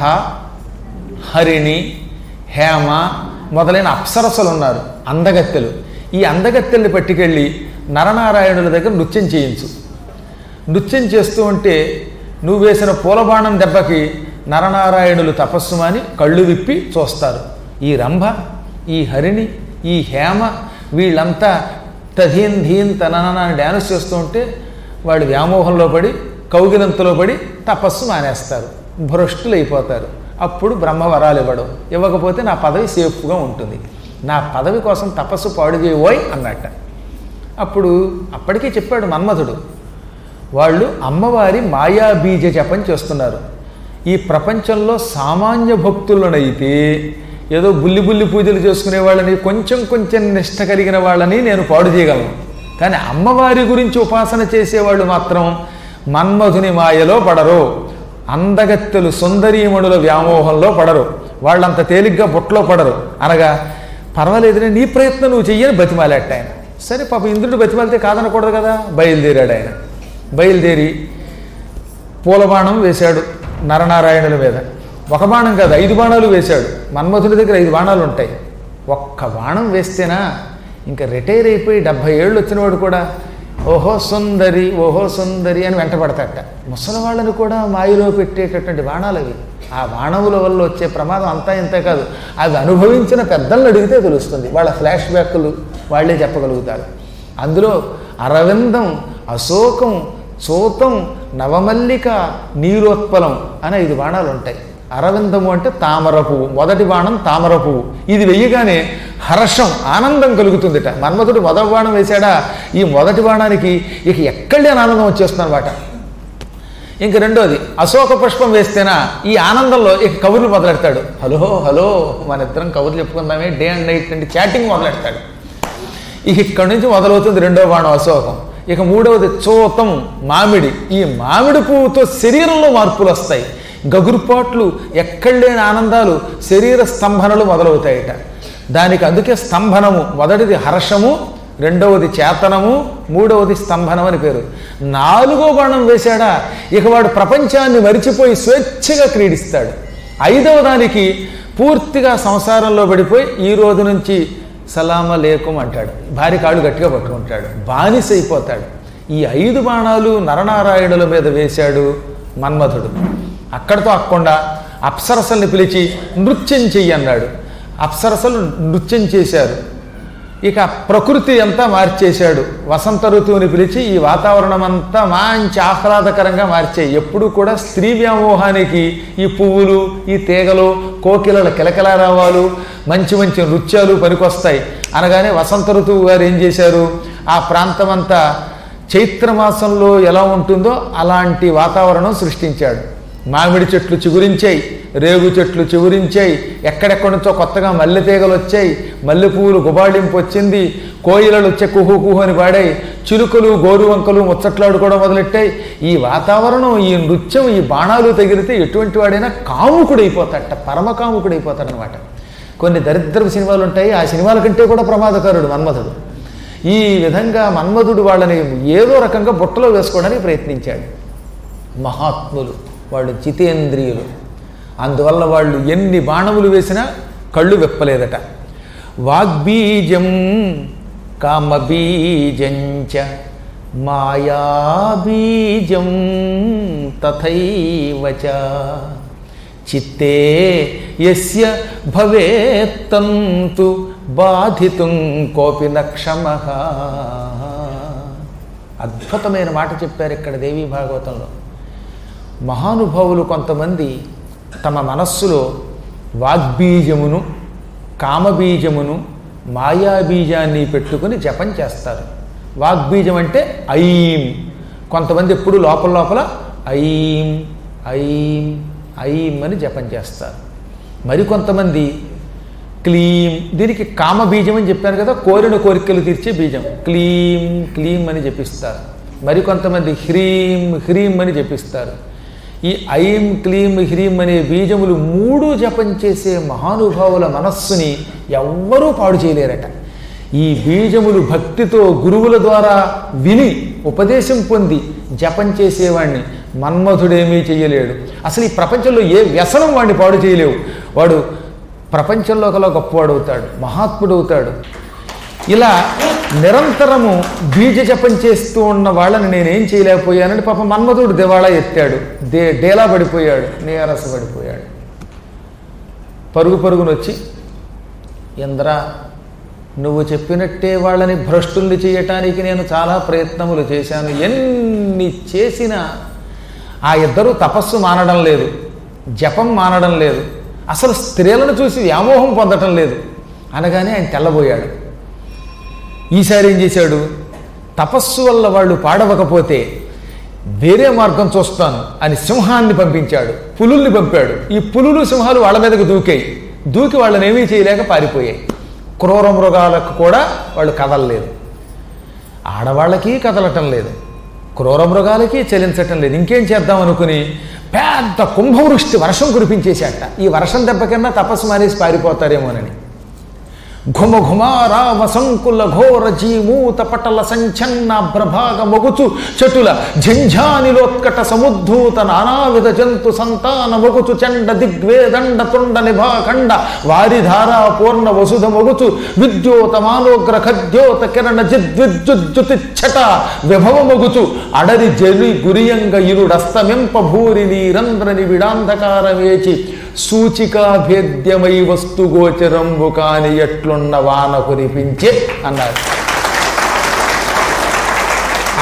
హరిణి హేమ మొదలైన అప్సరసలు ఉన్నారు అందగత్తెలు ఈ అందగత్తెల్ని పట్టుకెళ్ళి నరనారాయణుల దగ్గర నృత్యం చేయించు నృత్యం చేస్తూ ఉంటే నువ్వు వేసిన పూలబాణం దెబ్బకి నరనారాయణులు తపస్సు మాని కళ్ళు విప్పి చూస్తారు ఈ రంభ ఈ హరిణి ఈ హేమ వీళ్ళంతా తధీన్ ధీన్ తనన అని డ్యాన్స్ చేస్తూ ఉంటే వాడు వ్యామోహంలో పడి కౌగిలంతలో పడి తపస్సు మానేస్తారు భ్రష్టులు అయిపోతారు అప్పుడు బ్రహ్మ వరాలు ఇవ్వడం ఇవ్వకపోతే నా పదవి సేఫ్గా ఉంటుంది నా పదవి కోసం తపస్సు పాడు చేయబోయ్ అన్నట్ట అప్పుడు అప్పటికే చెప్పాడు మన్మధుడు వాళ్ళు అమ్మవారి మాయా బీజ జపం చేస్తున్నారు ఈ ప్రపంచంలో సామాన్య భక్తులనైతే ఏదో బుల్లి బుల్లి పూజలు చేసుకునే వాళ్ళని కొంచెం కొంచెం నిష్ట కలిగిన వాళ్ళని నేను పాడు చేయగలను కానీ అమ్మవారి గురించి ఉపాసన చేసేవాళ్ళు మాత్రం మన్మధుని మాయలో పడరు అందగత్తెలు సుందరీమణుల వ్యామోహంలో పడరు వాళ్ళంత తేలిగ్గా బుట్టలో పడరు అనగా పర్వాలేదులే నీ ప్రయత్నం నువ్వు చెయ్యని బతిమాలేట ఆయన సరే పాప ఇంద్రుడు బతిమాలితే కాదనకూడదు కదా బయలుదేరాడు ఆయన బయలుదేరి పూలబాణం వేశాడు నరనారాయణుల మీద ఒక బాణం కాదు ఐదు బాణాలు వేశాడు మన్మధుడి దగ్గర ఐదు బాణాలు ఉంటాయి ఒక్క బాణం వేస్తేనా ఇంకా రిటైర్ అయిపోయి డెబ్భై ఏళ్ళు వచ్చినవాడు కూడా ఓహో సుందరి ఓహో సుందరి అని వెంటపడతాట ముసలి వాళ్ళని కూడా మాయలో పెట్టేటటువంటి బాణాలు అవి ఆ బాణముల వల్ల వచ్చే ప్రమాదం అంతా ఇంత కాదు అవి అనుభవించిన పెద్దలను అడిగితే తెలుస్తుంది వాళ్ళ ఫ్లాష్ బ్యాక్లు వాళ్ళే చెప్పగలుగుతారు అందులో అరవిందం అశోకం చూతం నవమల్లిక నీలోత్పలం అని ఐదు బాణాలు ఉంటాయి అరవిందము అంటే తామర పువ్వు మొదటి బాణం తామర పువ్వు ఇది వెయ్యగానే హర్షం ఆనందం కలుగుతుందిట మన్మధుడు మొదటి బాణం వేశాడా ఈ మొదటి బాణానికి ఇక ఎక్కడే ఆనందం వచ్చేస్తుంది అనమాట ఇంక రెండోది అశోక పుష్పం వేస్తేనా ఈ ఆనందంలో ఇక కబుర్లు మొదలెడతాడు హలో హలో మన ఇద్దరం కబుర్లు చెప్పుకుందామే డే అండ్ నైట్ అంటే చాటింగ్ మొదలెడతాడు ఇక ఇక్కడి నుంచి మొదలవుతుంది రెండో బాణం అశోకం ఇక మూడవది చూతం మామిడి ఈ మామిడి పువ్వుతో శరీరంలో మార్పులు వస్తాయి గగురుపాట్లు ఎక్కడలేని ఆనందాలు శరీర స్తంభనలు మొదలవుతాయట దానికి అందుకే స్తంభనము మొదటిది హర్షము రెండవది చేతనము మూడవది స్తంభనం అని పేరు నాలుగో బాణం వేశాడా ఇక వాడు ప్రపంచాన్ని మరిచిపోయి స్వేచ్ఛగా క్రీడిస్తాడు ఐదవ దానికి పూర్తిగా సంసారంలో పడిపోయి ఈ రోజు నుంచి సలామ లేకుం అంటాడు భార్య కాళ్ళు గట్టిగా పట్టుకుంటాడు బానిస అయిపోతాడు ఈ ఐదు బాణాలు నరనారాయణుల మీద వేశాడు మన్మథుడు అక్కడితో అక్కుండా అప్సరసల్ని పిలిచి నృత్యం చెయ్యి అన్నాడు అప్సరసలు నృత్యం చేశారు ఇక ప్రకృతి అంతా మార్చేశాడు వసంత ఋతువుని పిలిచి ఈ వాతావరణం అంతా మంచి ఆహ్లాదకరంగా మార్చాయి ఎప్పుడు కూడా స్త్రీ వ్యామోహానికి ఈ పువ్వులు ఈ తీగలు కోకిలల కిలకిలారావాలు మంచి మంచి నృత్యాలు పనికొస్తాయి అనగానే వసంత ఋతువు గారు ఏం చేశారు ఆ ప్రాంతమంతా చైత్రమాసంలో ఎలా ఉంటుందో అలాంటి వాతావరణం సృష్టించాడు మామిడి చెట్లు చిగురించాయి రేగు చెట్లు చిగురించాయి ఎక్కడెక్కడి నుంచో కొత్తగా మల్లె తీగలు వచ్చాయి మల్లె పువ్వులు గుబాళింపు వచ్చింది కోయిలలు వచ్చే కుహు కుహు అని పాడాయి చిలుకలు గోరువంకలు ముచ్చట్లాడుకోవడం మొదలెట్టాయి ఈ వాతావరణం ఈ నృత్యం ఈ బాణాలు తగిలితే ఎటువంటి వాడైనా కాముకుడైపోతాడట పరమ కాముకుడైపోతాడనమాట కొన్ని దరిద్రపు సినిమాలు ఉంటాయి ఆ సినిమాల కంటే కూడా ప్రమాదకరుడు మన్మధుడు ఈ విధంగా మన్మధుడు వాళ్ళని ఏదో రకంగా బుట్టలో వేసుకోవడానికి ప్రయత్నించాడు మహాత్ములు వాళ్ళు జితేంద్రియులు అందువల్ల వాళ్ళు ఎన్ని బాణములు వేసినా కళ్ళు విప్పలేదట వాగ్బీజం కామబీజంచ మాయాబీజం తథైవచ చిత్తే యస్య భవేత్తంతు బాధితుం కోపి నక్షమ అద్భుతమైన మాట చెప్పారు ఇక్కడ దేవీ భాగవతంలో మహానుభావులు కొంతమంది తమ మనస్సులో వాగ్బీజమును కామబీజమును మాయాబీజాన్ని పెట్టుకుని జపం చేస్తారు వాగ్బీజం అంటే ఐం కొంతమంది ఎప్పుడు లోపల లోపల ఐం ఐం ఐం అని జపం చేస్తారు మరికొంతమంది క్లీం దీనికి కామ బీజం అని చెప్పాను కదా కోరిన కోరికలు తీర్చే బీజం క్లీం క్లీం అని జపిస్తారు మరికొంతమంది హ్రీం హ్రీం అని జపిస్తారు ఈ ఐం క్లీం హ్రీం అనే బీజములు మూడు జపం చేసే మహానుభావుల మనస్సుని ఎవ్వరూ పాడు చేయలేరట ఈ బీజములు భక్తితో గురువుల ద్వారా విని ఉపదేశం పొంది జపం చేసేవాడిని మన్మధుడేమీ చేయలేడు అసలు ఈ ప్రపంచంలో ఏ వ్యసనం వాడిని పాడు చేయలేవు వాడు ప్రపంచంలో కల గొప్పవాడవుతాడు మహాత్ముడవుతాడు ఇలా నిరంతరము బీజ జపం చేస్తూ ఉన్న వాళ్ళని నేనేం చేయలేకపోయానని పాప మన్మధుడు దివాళా ఎత్తాడు దే డేలా పడిపోయాడు నీరస పడిపోయాడు పరుగు పరుగునొచ్చి ఇంద్ర నువ్వు చెప్పినట్టే వాళ్ళని భ్రష్టుల్ని చేయటానికి నేను చాలా ప్రయత్నములు చేశాను ఎన్ని చేసినా ఆ ఇద్దరు తపస్సు మానడం లేదు జపం మానడం లేదు అసలు స్త్రీలను చూసి వ్యామోహం పొందటం లేదు అనగానే ఆయన తెల్లబోయాడు ఈసారి ఏం చేశాడు తపస్సు వల్ల వాళ్ళు పాడవకపోతే వేరే మార్గం చూస్తాను అని సింహాన్ని పంపించాడు పులుల్ని పంపాడు ఈ పులులు సింహాలు వాళ్ళ మీదకు దూకాయి దూకి వాళ్ళని ఏమీ చేయలేక పారిపోయాయి క్రూర మృగాలకు కూడా వాళ్ళు కదలలేదు ఆడవాళ్ళకి కదలటం లేదు క్రూర మృగాలకి చలించటం లేదు ఇంకేం చేద్దాం అనుకుని పెద్ద కుంభవృష్టి వర్షం కురిపించేశాట ఈ వర్షం దెబ్బ కింద తపస్సు మానేసి పారిపోతారేమోనని ఘుమ ఘుమారామ సంకుల ఘోర జీమూత పటల సంచన్న ప్రభాగ మొగుచు చటుల ఝంఝానిలోత్కట సముద్ధూత నానావిధ జంతు సంతాన మొగుచు చండ దిగ్వేదండ తుండ నిభాఖండ వారిధారా పూర్ణ వసుధ మొగుచు విద్యోత మానోగ్ర ఖద్యోత కిరణ జిద్విద్యుజ్జుతిచ్చట విభవ మొగుచు అడరి జలి గురియంగ ఇరుడస్తమింప భూరి నీరంధ్రని విడాంధకారమేచి సూచికాభేద్యమై వస్తు గోచరంబు కాని ఎట్లున్న వాన కురిపించే అన్నారు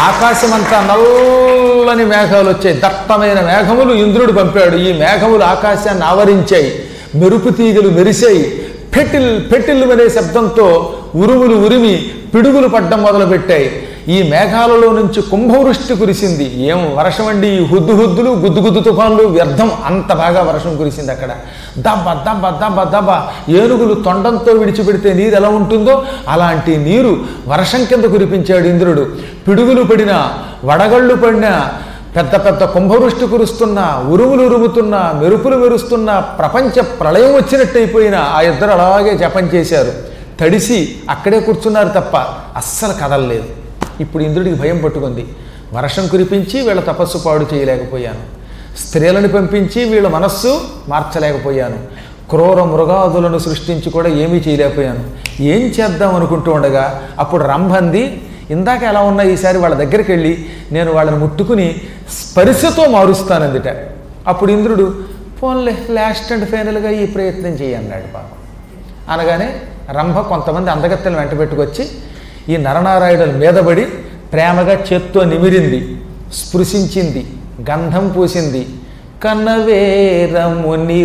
ఆకాశమంతా నల్లని మేఘాలు వచ్చాయి దట్టమైన మేఘములు ఇంద్రుడు పంపాడు ఈ మేఘములు ఆకాశాన్ని ఆవరించాయి మెరుపు తీగలు మెరిశాయి పెటిల్ పెటిల్ అనే శబ్దంతో ఉరుములు ఉరిమి పిడుగులు పడ్డం మొదలుపెట్టాయి ఈ మేఘాలలో నుంచి కుంభవృష్టి కురిసింది ఏం వర్షం అండి ఈ హుద్దు హుద్దులు గుద్దు గుద్దు తుఫాన్లు వ్యర్థం అంత బాగా వర్షం కురిసింది అక్కడ దబ్బ దబ్బ దబ్బ దబ్బ ఏనుగులు తొండంతో విడిచిపెడితే నీరు ఎలా ఉంటుందో అలాంటి నీరు వర్షం కింద కురిపించాడు ఇంద్రుడు పిడుగులు పడిన వడగళ్ళు పడిన పెద్ద పెద్ద కుంభవృష్టి కురుస్తున్న ఉరుములు ఉరుముతున్న మెరుపులు మెరుస్తున్న ప్రపంచ ప్రళయం వచ్చినట్టయిపోయిన ఆ ఇద్దరు అలాగే జపం చేశారు తడిసి అక్కడే కూర్చున్నారు తప్ప అస్సలు కదలలేదు ఇప్పుడు ఇంద్రుడికి భయం పట్టుకుంది వర్షం కురిపించి వీళ్ళ తపస్సు పాడు చేయలేకపోయాను స్త్రీలను పంపించి వీళ్ళ మనస్సు మార్చలేకపోయాను క్రూర మృగాదులను సృష్టించి కూడా ఏమీ చేయలేకపోయాను ఏం చేద్దాం అనుకుంటూ ఉండగా అప్పుడు రంభంది ఇందాక ఎలా ఉన్నా ఈసారి వాళ్ళ దగ్గరికి వెళ్ళి నేను వాళ్ళని ముట్టుకుని స్పర్శతో మారుస్తానందిట అప్పుడు ఇంద్రుడు పోన్లే లాస్ట్ అండ్ ఫైనల్గా ఈ ప్రయత్నం చేయి అన్నాడు పాపం అనగానే రంభ కొంతమంది అందగత్తెలు వెంట పెట్టుకొచ్చి ఈ నరనారాయణుల మీదబడి ప్రేమగా చేత్తో నిమిరింది స్పృశించింది గంధం పూసింది కన్నవేరముని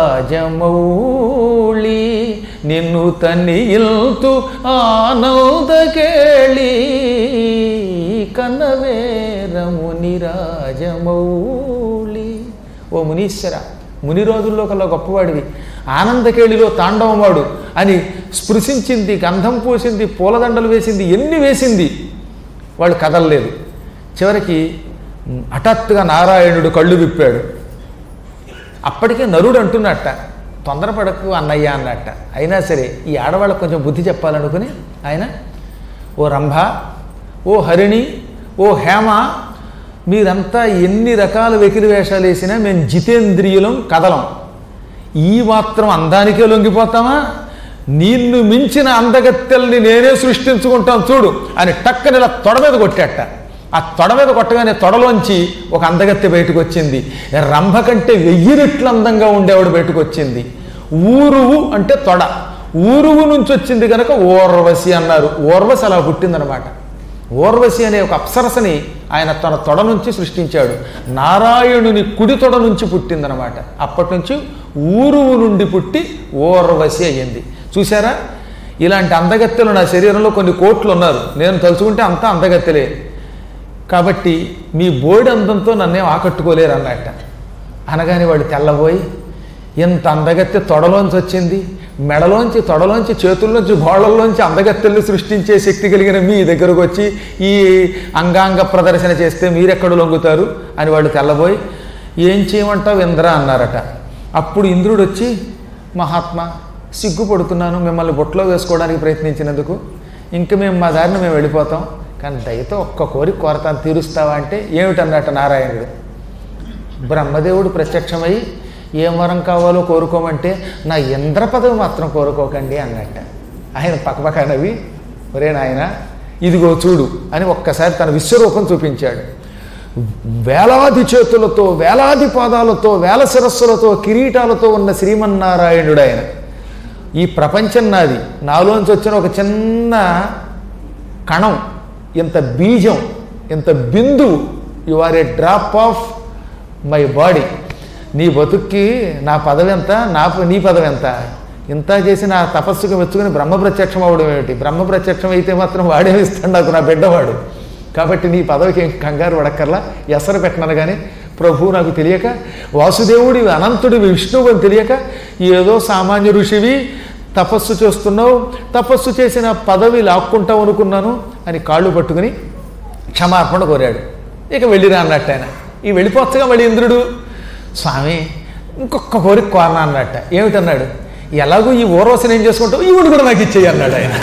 రాజమౌళి నిన్ను తన్ని ఇల్తు ఆనందకేళి కన్నవేరముని రాజమౌళి ఓ మునీశ్వర ముని రోజుల్లో కల్లా గొప్పవాడివి ఆనందకేళిలో తాండవవాడు అని స్పృశించింది గంధం పూసింది పూలదండలు వేసింది ఎన్ని వేసింది వాళ్ళు కదలలేదు చివరికి హఠాత్తుగా నారాయణుడు కళ్ళు విప్పాడు అప్పటికే నరుడు అంటున్నట్ట తొందరపడకు అన్నయ్య అన్నట్ట అయినా సరే ఈ ఆడవాళ్ళకు కొంచెం బుద్ధి చెప్పాలనుకుని ఆయన ఓ రంభ ఓ హరిణి ఓ హేమ మీరంతా ఎన్ని రకాల వెకిలి వేషాలు వేసినా మేము జితేంద్రియులం కదలం ఈ మాత్రం అందానికే లొంగిపోతామా నిన్ను మించిన అందగత్తెల్ని నేనే సృష్టించుకుంటాను చూడు అని టక్కని ఇలా తొడ మీద కొట్టేట ఆ తొడ మీద కొట్టగానే తొడలోంచి ఒక అందగత్తె బయటకు వచ్చింది రంభ కంటే వెయ్యి రెట్లు అందంగా ఉండేవాడు బయటకు వచ్చింది ఊరువు అంటే తొడ ఊరువు నుంచి వచ్చింది కనుక ఓర్వశి అన్నారు ఓర్వశి అలా పుట్టిందనమాట ఓర్వశి అనే ఒక అప్సరసని ఆయన తన తొడ నుంచి సృష్టించాడు నారాయణుని కుడి తొడ నుంచి పుట్టిందనమాట అప్పటి నుంచి ఊరువు నుండి పుట్టి ఓర్వశి అయ్యింది చూసారా ఇలాంటి అందగత్తెలు నా శరీరంలో కొన్ని కోట్లు ఉన్నారు నేను తలుచుకుంటే అంతా అందగత్తెలే కాబట్టి మీ బోడి అందంతో నన్నేం ఆకట్టుకోలేరు అన్నట్ట అనగానే వాడు తెల్లబోయి ఎంత అందగత్తె తొడలోంచి వచ్చింది మెడలోంచి తొడలోంచి చేతుల్లోంచి గోళ్ళల్లోంచి అందగత్తెల్ని సృష్టించే శక్తి కలిగిన మీ దగ్గరకు వచ్చి ఈ అంగాంగ ప్రదర్శన చేస్తే మీరెక్కడ లొంగుతారు అని వాళ్ళు తెల్లబోయి ఏం చేయమంటావు ఇంద్ర అన్నారట అప్పుడు ఇంద్రుడు వచ్చి మహాత్మా సిగ్గుపడుతున్నాను మిమ్మల్ని బొట్లో వేసుకోవడానికి ప్రయత్నించినందుకు ఇంక మేము మా దారిని మేము వెళ్ళిపోతాం కానీ దయతో ఒక్క కోరిక కోరతాను తీరుస్తావా అంటే ఏమిటన్నట్ట నారాయణుడు బ్రహ్మదేవుడు ప్రత్యక్షమై ఏం వరం కావాలో కోరుకోమంటే నా ఇంద్ర పదవి మాత్రం కోరుకోకండి అన్నట్ట ఆయన పక్కపక్క నవ్వి ఒరే నాయన ఇదిగో చూడు అని ఒక్కసారి తన విశ్వరూపం చూపించాడు వేలాది చేతులతో వేలాది పాదాలతో వేల శిరస్సులతో కిరీటాలతో ఉన్న శ్రీమన్నారాయణుడు ఆయన ఈ ప్రపంచం నాది నాలోంచి వచ్చిన ఒక చిన్న కణం ఇంత బీజం ఇంత బిందువు you are a drop of my body నీ బతుక్కి నా పదవి ఎంత నా నీ పదవి ఎంత ఇంత చేసి నా తపస్సుకు మెచ్చుకుని బ్రహ్మ ప్రత్యక్షం అవడం ఏమిటి బ్రహ్మ ప్రత్యక్షం అయితే మాత్రం వాడే ఇస్తాడు నాకు నా బిడ్డవాడు కాబట్టి నీ పదవికి ఏం కంగారు పడక్కర్లా ఎసరు పెట్టనను కానీ ప్రభు నాకు తెలియక వాసుదేవుడివి అనంతుడివి విష్ణువు అని తెలియక ఏదో సామాన్య ఋషివి తపస్సు చేస్తున్నావు తపస్సు చేసిన పదవి లాక్కుంటావు అనుకున్నాను అని కాళ్ళు పట్టుకుని క్షమార్పణ కోరాడు ఇక వెళ్ళిరా అన్నట్టు ఆయన ఈ వెళ్ళిపోవచ్చుగా మళ్ళీ ఇంద్రుడు స్వామి ఇంకొక కోరిక కోరనా అన్నట్ట ఏమిటన్నాడు ఎలాగో ఈ ఊర్వశిని ఏం చేసుకుంటావు ఈవిడ కూడా నాకు ఇచ్చేయి అన్నాడు ఆయన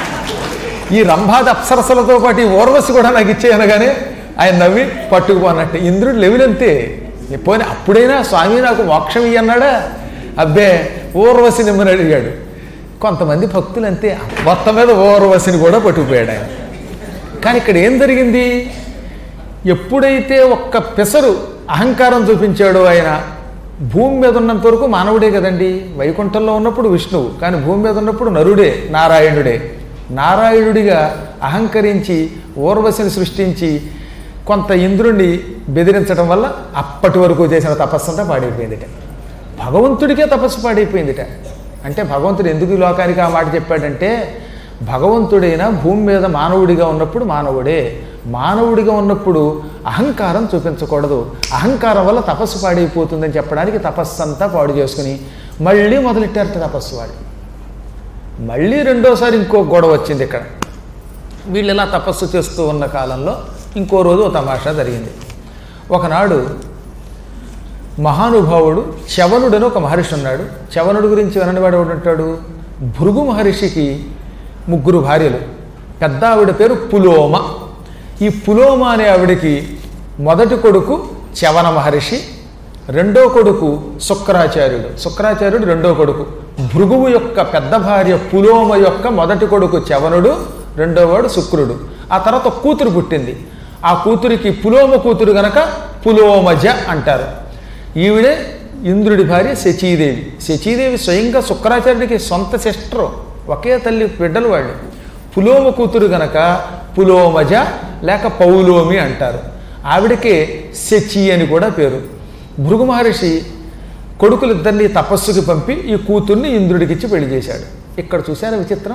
ఈ రంభాది అప్సరసలతో పాటు ఈ ఊర్వశి కూడా నాకు ఇచ్చేయి అనగానే ఆయన నవ్వి పట్టుకుపోన్నట్టు ఇంద్రుడు లెవెలంతే పోయిన అప్పుడైనా స్వామి నాకు మోక్షం ఇయ్యన్నాడా అబ్బే ఊర్వశి నిమ్మని అడిగాడు కొంతమంది భక్తులు అంతే మొత్తం మీద ఊర్వశిని కూడా పట్టుకుపోయాడు ఆయన కానీ ఇక్కడ ఏం జరిగింది ఎప్పుడైతే ఒక్క పెసరు అహంకారం చూపించాడో ఆయన భూమి మీద ఉన్నంత వరకు మానవుడే కదండి వైకుంఠంలో ఉన్నప్పుడు విష్ణువు కానీ భూమి మీద ఉన్నప్పుడు నరుడే నారాయణుడే నారాయణుడిగా అహంకరించి ఊర్వశిని సృష్టించి కొంత ఇంద్రుణ్ణి బెదిరించడం వల్ల అప్పటి వరకు చేసిన తపస్సంతా పాడైపోయిందిట భగవంతుడికే తపస్సు పాడైపోయిందిట అంటే భగవంతుడు ఎందుకు ఈ లోకానికి ఆ మాట చెప్పాడంటే భగవంతుడైన భూమి మీద మానవుడిగా ఉన్నప్పుడు మానవుడే మానవుడిగా ఉన్నప్పుడు అహంకారం చూపించకూడదు అహంకారం వల్ల తపస్సు పాడైపోతుందని చెప్పడానికి తపస్సు అంతా పాడు చేసుకుని మళ్ళీ మొదలెట్టారట తపస్సు వాళ్ళు మళ్ళీ రెండోసారి ఇంకో గొడవ వచ్చింది ఇక్కడ వీళ్ళు ఇలా తపస్సు చేస్తూ ఉన్న కాలంలో ఇంకో రోజు ఓ తమాషా జరిగింది ఒకనాడు మహానుభావుడు చవనుడని ఒక మహర్షి ఉన్నాడు చవనుడు గురించి విననివాడు ఎవడు ఉంటాడు భృగు మహర్షికి ముగ్గురు భార్యలు పెద్ద ఆవిడ పేరు పులోమ ఈ పులోమ అనే ఆవిడకి మొదటి కొడుకు చవన మహర్షి రెండో కొడుకు శుక్రాచార్యుడు శుక్రాచార్యుడు రెండో కొడుకు భృగువు యొక్క పెద్ద భార్య పులోమ యొక్క మొదటి కొడుకు చవనుడు రెండోవాడు శుక్రుడు ఆ తర్వాత ఒక కూతురు పుట్టింది ఆ కూతురికి పులోమ కూతురు గనక పులోమజ అంటారు ఈవిడే ఇంద్రుడి భార్య శచీదేవి శచీదేవి స్వయంగా శుక్రాచార్యుడికి సొంత సిస్టరు ఒకే తల్లి బిడ్డలు వాళ్ళు పులోమ కూతురు గనక పులోమజ లేక పౌలోమి అంటారు ఆవిడకే శచి అని కూడా పేరు భృగు మహర్షి కొడుకులిద్దరిని తపస్సుకి పంపి ఈ కూతుర్ని ఇంద్రుడికిచ్చి పెళ్లి చేశాడు ఇక్కడ చూశారా విచిత్రం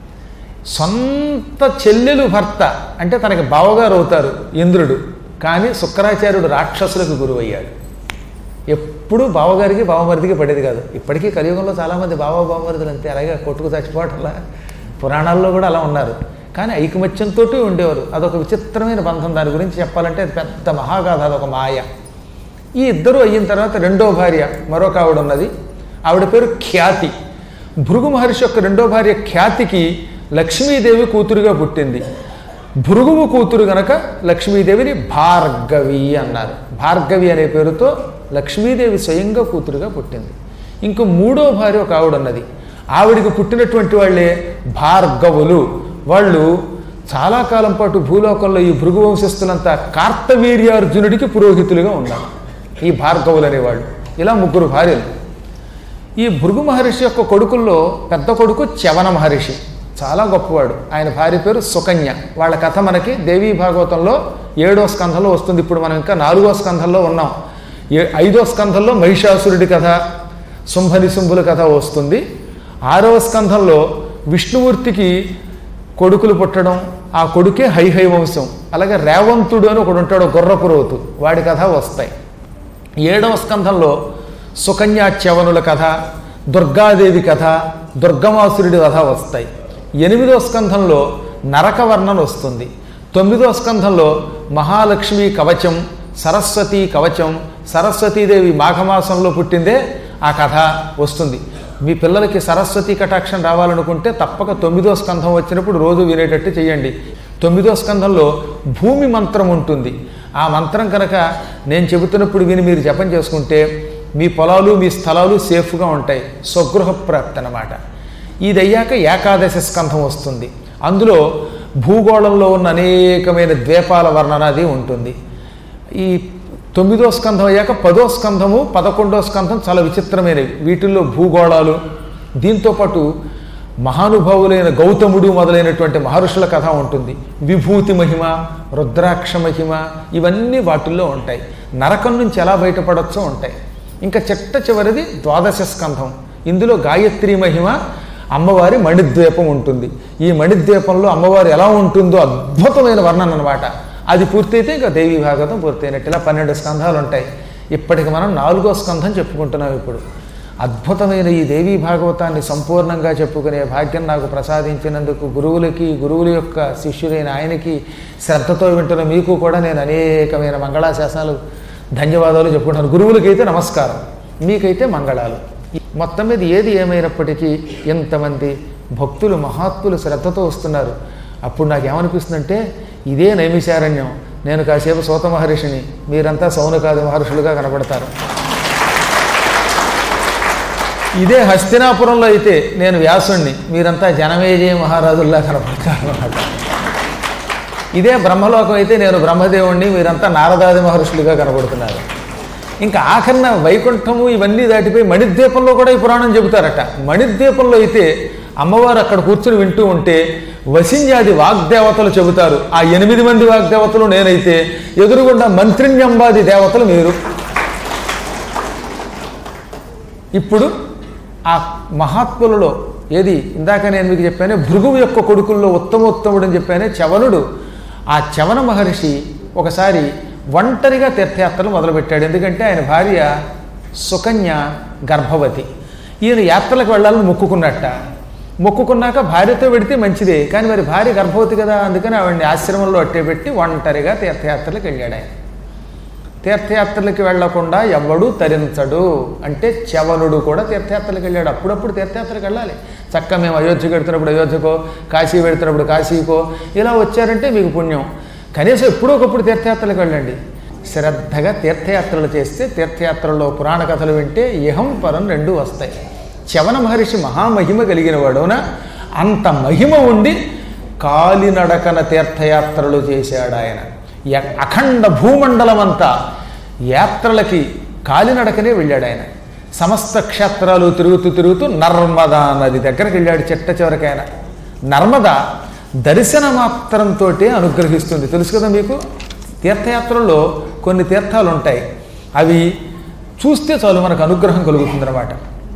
సొంత చెల్లెలు భర్త అంటే తనకి బావగారు అవుతారు ఇంద్రుడు కానీ శుక్రాచార్యుడు రాక్షసులకు గురువయ్యాడు ఎప్పుడు బావగారికి బావమరిదికి పడేది కాదు ఇప్పటికీ కలియుగంలో చాలామంది బావ బావమరిదులు అంతే అలాగే కొట్టుకు చచ్చిపోవటంలా పురాణాల్లో కూడా అలా ఉన్నారు కానీ ఐకమత్యంతో ఉండేవారు అదొక విచిత్రమైన బంధం దాని గురించి చెప్పాలంటే అది పెద్ద మహాగాథ అదొక మాయ ఈ ఇద్దరు అయిన తర్వాత రెండో భార్య మరొక ఆవిడ ఉన్నది ఆవిడ పేరు ఖ్యాతి భృగు మహర్షి యొక్క రెండో భార్య ఖ్యాతికి లక్ష్మీదేవి కూతురుగా పుట్టింది భృగువు కూతురు గనక లక్ష్మీదేవిని భార్గవి అన్నారు భార్గవి అనే పేరుతో లక్ష్మీదేవి స్వయంగా కూతురుగా పుట్టింది ఇంకో మూడో భార్య ఒక ఆవిడ ఉన్నది ఆవిడికి పుట్టినటువంటి వాళ్ళే భార్గవులు వాళ్ళు చాలా కాలం పాటు భూలోకంలో ఈ భృగు వంశస్థులంతా కార్తవీర్యార్జునుడికి పురోహితులుగా ఉన్నారు ఈ భార్గవులు అనేవాళ్ళు ఇలా ముగ్గురు భార్యలు ఈ భృగు మహర్షి యొక్క కొడుకుల్లో పెద్ద కొడుకు చవన మహర్షి చాలా గొప్పవాడు ఆయన భార్య పేరు సుకన్య వాళ్ళ కథ మనకి దేవీ భాగవతంలో ఏడో స్కంధంలో వస్తుంది ఇప్పుడు మనం ఇంకా నాలుగో స్కంధంలో ఉన్నాం ఏ ఐదో స్కంధంలో మహిషాసురుడి కథ శుంభనిశుంభుల కథ వస్తుంది ఆరవ స్కంధంలో విష్ణుమూర్తికి కొడుకులు పుట్టడం ఆ కొడుకే హైహై వంశం అలాగే రేవంతుడు అని ఒకడు ఉంటాడు గుర్రపురోతు వాడి కథ వస్తాయి ఏడవ స్కంధంలో సుకన్యాచ్యవనుల కథ దుర్గాదేవి కథ దుర్గమాసురుడి కథ వస్తాయి ఎనిమిదో స్కంధంలో నరకవర్ణన వస్తుంది తొమ్మిదో స్కంధంలో మహాలక్ష్మి కవచం సరస్వతి కవచం సరస్వతీదేవి మాఘమాసంలో పుట్టిందే ఆ కథ వస్తుంది మీ పిల్లలకి సరస్వతి కటాక్షం రావాలనుకుంటే తప్పక తొమ్మిదో స్కంధం వచ్చినప్పుడు రోజు వినేటట్టు చేయండి తొమ్మిదో స్కంధంలో భూమి మంత్రం ఉంటుంది ఆ మంత్రం కనుక నేను చెబుతున్నప్పుడు విని మీరు జపం చేసుకుంటే మీ పొలాలు మీ స్థలాలు సేఫ్గా ఉంటాయి స్వగృహ ప్రాప్తి అన్నమాట ఇది అయ్యాక ఏకాదశ స్కంధం వస్తుంది అందులో భూగోళంలో ఉన్న అనేకమైన ద్వీపాల వర్ణన అది ఉంటుంది ఈ తొమ్మిదో స్కంధం అయ్యాక పదో స్కంధము పదకొండో స్కంధం చాలా విచిత్రమైనవి వీటిల్లో భూగోళాలు దీంతోపాటు మహానుభావులైన గౌతముడు మొదలైనటువంటి మహర్షుల కథ ఉంటుంది విభూతి మహిమ రుద్రాక్ష మహిమ ఇవన్నీ వాటిల్లో ఉంటాయి నరకం నుంచి ఎలా బయటపడచ్చో ఉంటాయి ఇంకా చిట్ట చివరిది ద్వాదశ స్కంధం ఇందులో గాయత్రి మహిమ అమ్మవారి మణిద్వీపం ఉంటుంది ఈ మణిద్వీపంలో అమ్మవారు ఎలా ఉంటుందో అద్భుతమైన వర్ణన అనమాట అది పూర్తయితే ఇంకా దేవి భాగవతం పూర్తయినట్టు ఇలా పన్నెండు స్కంధాలు ఉంటాయి ఇప్పటికి మనం నాలుగో స్కంధం చెప్పుకుంటున్నాం ఇప్పుడు అద్భుతమైన ఈ దేవీ భాగవతాన్ని సంపూర్ణంగా చెప్పుకునే భాగ్యం నాకు ప్రసాదించినందుకు గురువులకి గురువుల యొక్క శిష్యులైన ఆయనకి శ్రద్ధతో వింటున్న మీకు కూడా నేను అనేకమైన మంగళాశాసనాలు ధన్యవాదాలు చెప్పుకుంటాను గురువులకైతే నమస్కారం మీకైతే మంగళాలు మొత్తం మీద ఏది ఏమైనప్పటికీ ఎంతమంది భక్తులు మహాత్ములు శ్రద్ధతో వస్తున్నారు అప్పుడు నాకు ఏమనిపిస్తుందంటే ఇదే నైమిశారణ్యం నేను కాసేపు సోత మహర్షిని మీరంతా సౌనకాది మహర్షులుగా కనబడతారు ఇదే హస్తినాపురంలో అయితే నేను వ్యాసుణ్ణి మీరంతా జనమేజయ మహారాజుల్లా కనపడతారు అన్నమాట ఇదే బ్రహ్మలోకం అయితే నేను బ్రహ్మదేవుణ్ణి మీరంతా నారదాది మహర్షులుగా కనబడుతున్నారు ఇంకా ఆఖరిన వైకుంఠము ఇవన్నీ దాటిపోయి మణిద్వీపంలో కూడా ఈ పురాణం చెబుతారట మణిద్వీపంలో అయితే అమ్మవారు అక్కడ కూర్చుని వింటూ ఉంటే వసింజాది వాగ్దేవతలు చెబుతారు ఆ ఎనిమిది మంది వాగ్దేవతలు నేనైతే ఎదురుగుండా మంత్రిణ్యంబాది దేవతలు మీరు ఇప్పుడు ఆ మహాత్ములలో ఏది ఇందాక నేను మీకు చెప్పానే భృగువు యొక్క కొడుకుల్లో ఉత్తమోత్తముడు అని చెప్పానే చవనుడు ఆ చవన మహర్షి ఒకసారి ఒంటరిగా తీర్థయాత్రలు మొదలుపెట్టాడు ఎందుకంటే ఆయన భార్య సుకన్య గర్భవతి ఈయన యాత్రలకు వెళ్ళాలని మొక్కుకున్నట్ట మొక్కుకున్నాక భార్యతో పెడితే మంచిదే కానీ మరి భార్య గర్భవతి కదా అందుకని ఆవిడని ఆశ్రమంలో అట్టే పెట్టి ఒంటరిగా తీర్థయాత్రలకు వెళ్ళాడు ఆయన తీర్థయాత్రలకు వెళ్లకుండా ఎవడు తరించడు అంటే చవనుడు కూడా తీర్థయాత్రలకు వెళ్ళాడు అప్పుడప్పుడు తీర్థయాత్రలకు వెళ్ళాలి చక్క మేము అయోధ్యకు వెళ్తున్నప్పుడు అయోధ్యకో కాశీ వెళ్తున్నప్పుడు కాశీకో ఇలా వచ్చారంటే మీకు పుణ్యం కనీసం ఎప్పుడో ఒకప్పుడు తీర్థయాత్రలకు వెళ్ళండి శ్రద్ధగా తీర్థయాత్రలు చేస్తే తీర్థయాత్రల్లో పురాణ కథలు వింటే ఇహం పరం రెండు వస్తాయి చవన మహర్షి మహామహిమ కలిగిన వాడున అంత మహిమ ఉండి కాలినడకన తీర్థయాత్రలు చేశాడు ఆయన య- అఖండ భూమండలం అంతా యాత్రలకి కాలినడకనే వెళ్ళాడు ఆయన సమస్త క్షేత్రాలు తిరుగుతూ తిరుగుతూ నర్మదా నది దగ్గరికి వెళ్ళాడు చెట్ట చివరికి ఆయన నర్మద దర్శన మాత్రంతో అనుగ్రహిస్తుంది తెలుసు కదా మీకు తీర్థయాత్రల్లో కొన్ని తీర్థాలు ఉంటాయి అవి చూస్తే చాలు మనకు అనుగ్రహం కలుగుతుందన్నమాట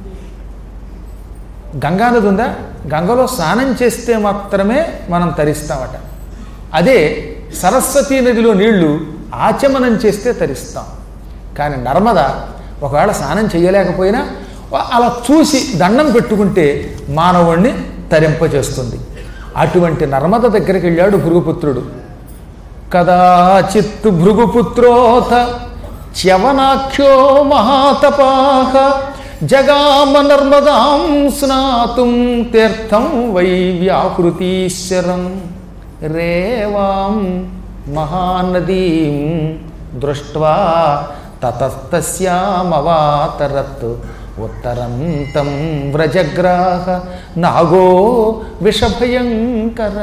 గంగానది ఉందా గంగలో స్నానం చేస్తే మాత్రమే మనం తరిస్తామట అదే సరస్వతీ నదిలో నీళ్లు ఆచమనం చేస్తే తరిస్తాం కానీ నర్మద ఒకవేళ స్నానం చేయలేకపోయినా అలా చూసి దండం పెట్టుకుంటే మానవుణ్ణి తరింపచేస్తుంది అటువంటి నర్మద దగ్గరికి వెళ్ళాడు భృగుపుత్రుడు కదాచిత్ భృగుపుత్రోథ చ్యవనాఖ్యో మహాతపాహ జగామ నర్మదాం స్నాతుం తీర్థం వై వ్యాకృతీశ్వరం రేవాం మహానదీం దృష్ట్వా తతస్తస్యామవాతరత్ ఉత్తరం తం వ్రజగ్రాహ నాగో విషభయంకర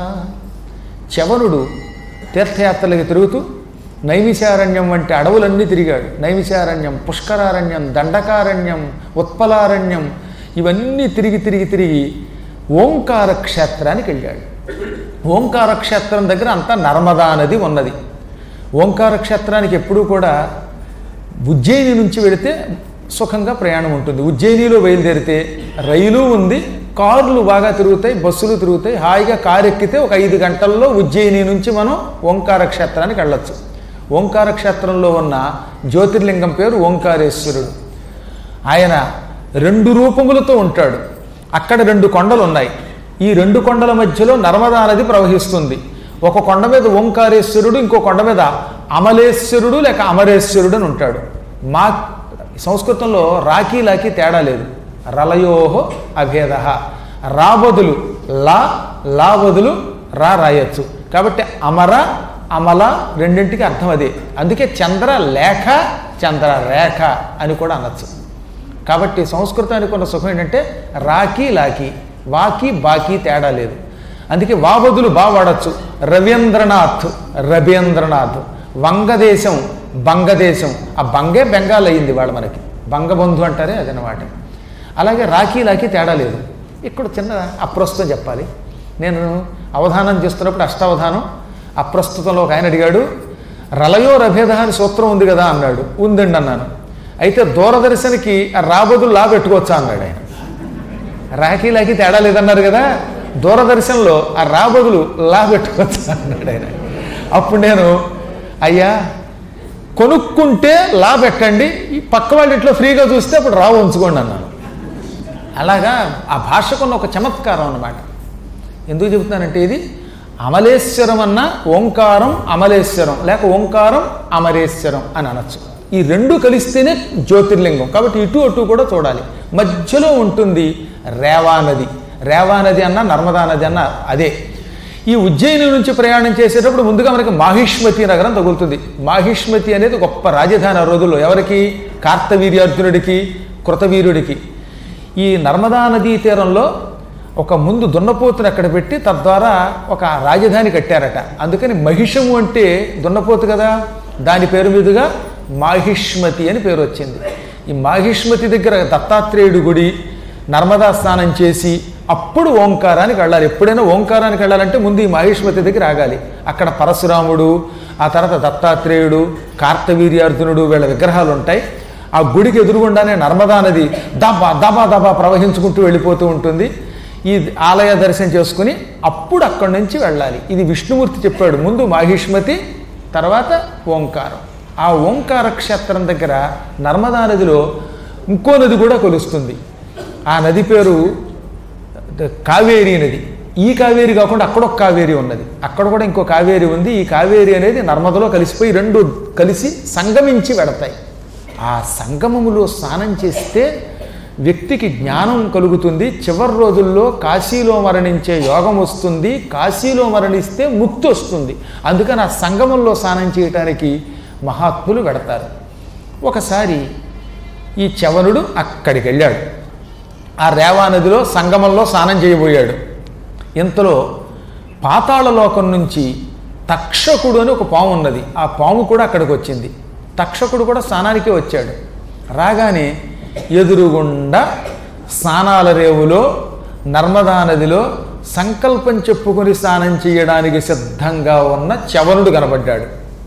చవనుడు తీర్థయాత్రలకి తిరుగుతూ నైమిషారణ్యం వంటి అడవులన్నీ తిరిగాడు నైమిషారణ్యం పుష్కరారణ్యం దండకారణ్యం ఉత్పలారణ్యం ఇవన్నీ తిరిగి తిరిగి తిరిగి ఓంకార క్షేత్రానికి వెళ్ళాడు ఓంకార క్షేత్రం దగ్గర అంతా నర్మదా నది ఉన్నది ఓంకార క్షేత్రానికి ఎప్పుడూ కూడా ఉజ్జయిని నుంచి వెళితే సుఖంగా ప్రయాణం ఉంటుంది ఉజ్జయినిలో బయలుదేరితే రైలు ఉంది కార్లు బాగా తిరుగుతాయి బస్సులు తిరుగుతాయి హాయిగా కారు ఎక్కితే ఒక ఐదు గంటల్లో ఉజ్జయిని నుంచి మనం ఓంకార క్షేత్రానికి వెళ్ళొచ్చు ఓంకార క్షేత్రంలో ఉన్న జ్యోతిర్లింగం పేరు ఓంకారేశ్వరుడు ఆయన రెండు రూపములతో ఉంటాడు అక్కడ రెండు కొండలు ఉన్నాయి ఈ రెండు కొండల మధ్యలో నర్మదా నది ప్రవహిస్తుంది ఒక కొండ మీద ఓంకారేశ్వరుడు ఇంకో కొండ మీద అమలేశ్వరుడు లేక అమరేశ్వరుడు అని ఉంటాడు మా సంస్కృతంలో రాకీ లాకి తేడా లేదు రలయోహో అభేద రా బదులు లా లా బదులు రా రాయొచ్చు కాబట్టి అమర అమల రెండింటికి అర్థం అదే అందుకే చంద్ర లేఖ చంద్ర రేఖ అని కూడా అనొచ్చు కాబట్టి సంస్కృతానికి ఉన్న సుఖం ఏంటంటే రాకి లాకి వాకి బాకి తేడా లేదు అందుకే వా బదులు బా వాడచ్చు రవీంద్రనాథ్ రవీంద్రనాథ్ వంగదేశం బంగదేశం ఆ బంగే బెంగాల్ అయ్యింది వాడు మనకి బంగబంధు అంటారే అదనమాట అలాగే రాఖీ లాకి తేడా లేదు ఇక్కడ చిన్న అప్రస్తుతం చెప్పాలి నేను అవధానం చేస్తున్నప్పుడు అష్టావధానం అప్రస్తుతంలో ఒక ఆయన అడిగాడు రలయో రభేద అని సూత్రం ఉంది కదా అన్నాడు ఉందండి అన్నాను అయితే దూరదర్శన్కి ఆ రాబదులు లా పెట్టుకోవచ్చా అన్నాడు ఆయన రాఖీలాకి తేడా లేదన్నారు కదా దూరదర్శన్లో ఆ రాబదులు లా పెట్టుకోవచ్చా అన్నాడు ఆయన అప్పుడు నేను అయ్యా కొనుక్కుంటే లా పెట్టండి ఈ పక్క వాళ్ళ ఇంట్లో ఫ్రీగా చూస్తే అప్పుడు రా ఉంచుకోండి అన్నాను అలాగా ఆ భాషకున్న ఒక చమత్కారం అన్నమాట ఎందుకు చెబుతున్నానంటే ఇది అమలేశ్వరం అన్న ఓంకారం అమలేశ్వరం లేక ఓంకారం అమరేశ్వరం అని అనొచ్చు ఈ రెండు కలిస్తేనే జ్యోతిర్లింగం కాబట్టి ఇటు అటు కూడా చూడాలి మధ్యలో ఉంటుంది రేవా నది రేవా నది అన్న నర్మదా నది అన్న అదే ఈ ఉజ్జయిని నుంచి ప్రయాణం చేసేటప్పుడు ముందుగా మనకి మాహిష్మతి నగరం తగులుతుంది మాహిష్మతి అనేది గొప్ప రాజధాని ఆ రోజుల్లో ఎవరికి కార్తవీర్యార్జునుడికి కృతవీరుడికి ఈ నర్మదా నదీ తీరంలో ఒక ముందు దున్నపోతుని అక్కడ పెట్టి తద్వారా ఒక రాజధాని కట్టారట అందుకని మహిషము అంటే దున్నపోతు కదా దాని పేరు మీదుగా మాహిష్మతి అని పేరు వచ్చింది ఈ మాహిష్మతి దగ్గర దత్తాత్రేయుడు గుడి నర్మదా స్నానం చేసి అప్పుడు ఓంకారానికి వెళ్ళాలి ఎప్పుడైనా ఓంకారానికి వెళ్ళాలంటే ముందు ఈ మహేష్మతి దగ్గర ఆగాలి అక్కడ పరశురాముడు ఆ తర్వాత దత్తాత్రేయుడు కార్తవీర్యార్జునుడు వీళ్ళ విగ్రహాలు ఉంటాయి ఆ గుడికి ఎదురుగుండానే నర్మదా నది దబా దబా దబా ప్రవహించుకుంటూ వెళ్ళిపోతూ ఉంటుంది ఈ ఆలయ దర్శనం చేసుకుని అప్పుడు అక్కడి నుంచి వెళ్ళాలి ఇది విష్ణుమూర్తి చెప్పాడు ముందు మాహిష్మతి తర్వాత ఓంకారం ఆ ఓంకార క్షేత్రం దగ్గర నర్మదా నదిలో ఇంకో నది కూడా కొలుస్తుంది ఆ నది పేరు కావేరీ నది ఈ కావేరి కాకుండా అక్కడ ఒక కావేరి ఉన్నది అక్కడ కూడా ఇంకో కావేరి ఉంది ఈ కావేరి అనేది నర్మదలో కలిసిపోయి రెండు కలిసి సంగమించి వెడతాయి ఆ సంగమములో స్నానం చేస్తే వ్యక్తికి జ్ఞానం కలుగుతుంది చివరి రోజుల్లో కాశీలో మరణించే యోగం వస్తుంది కాశీలో మరణిస్తే ముక్తి వస్తుంది అందుకని ఆ సంగమంలో స్నానం చేయటానికి మహాత్ములు వెడతారు ఒకసారి ఈ చవనుడు అక్కడికి వెళ్ళాడు ఆ రేవా నదిలో సంగమంలో స్నానం చేయబోయాడు ఇంతలో పాతాళ లోకం నుంచి తక్షకుడు అని ఒక పాము ఉన్నది ఆ పాము కూడా అక్కడికి వచ్చింది తక్షకుడు కూడా స్నానానికి వచ్చాడు రాగానే ఎదురుగుండా స్నానాల రేవులో నర్మదా నదిలో సంకల్పం చెప్పుకొని స్నానం చేయడానికి సిద్ధంగా ఉన్న చవనుడు కనబడ్డాడు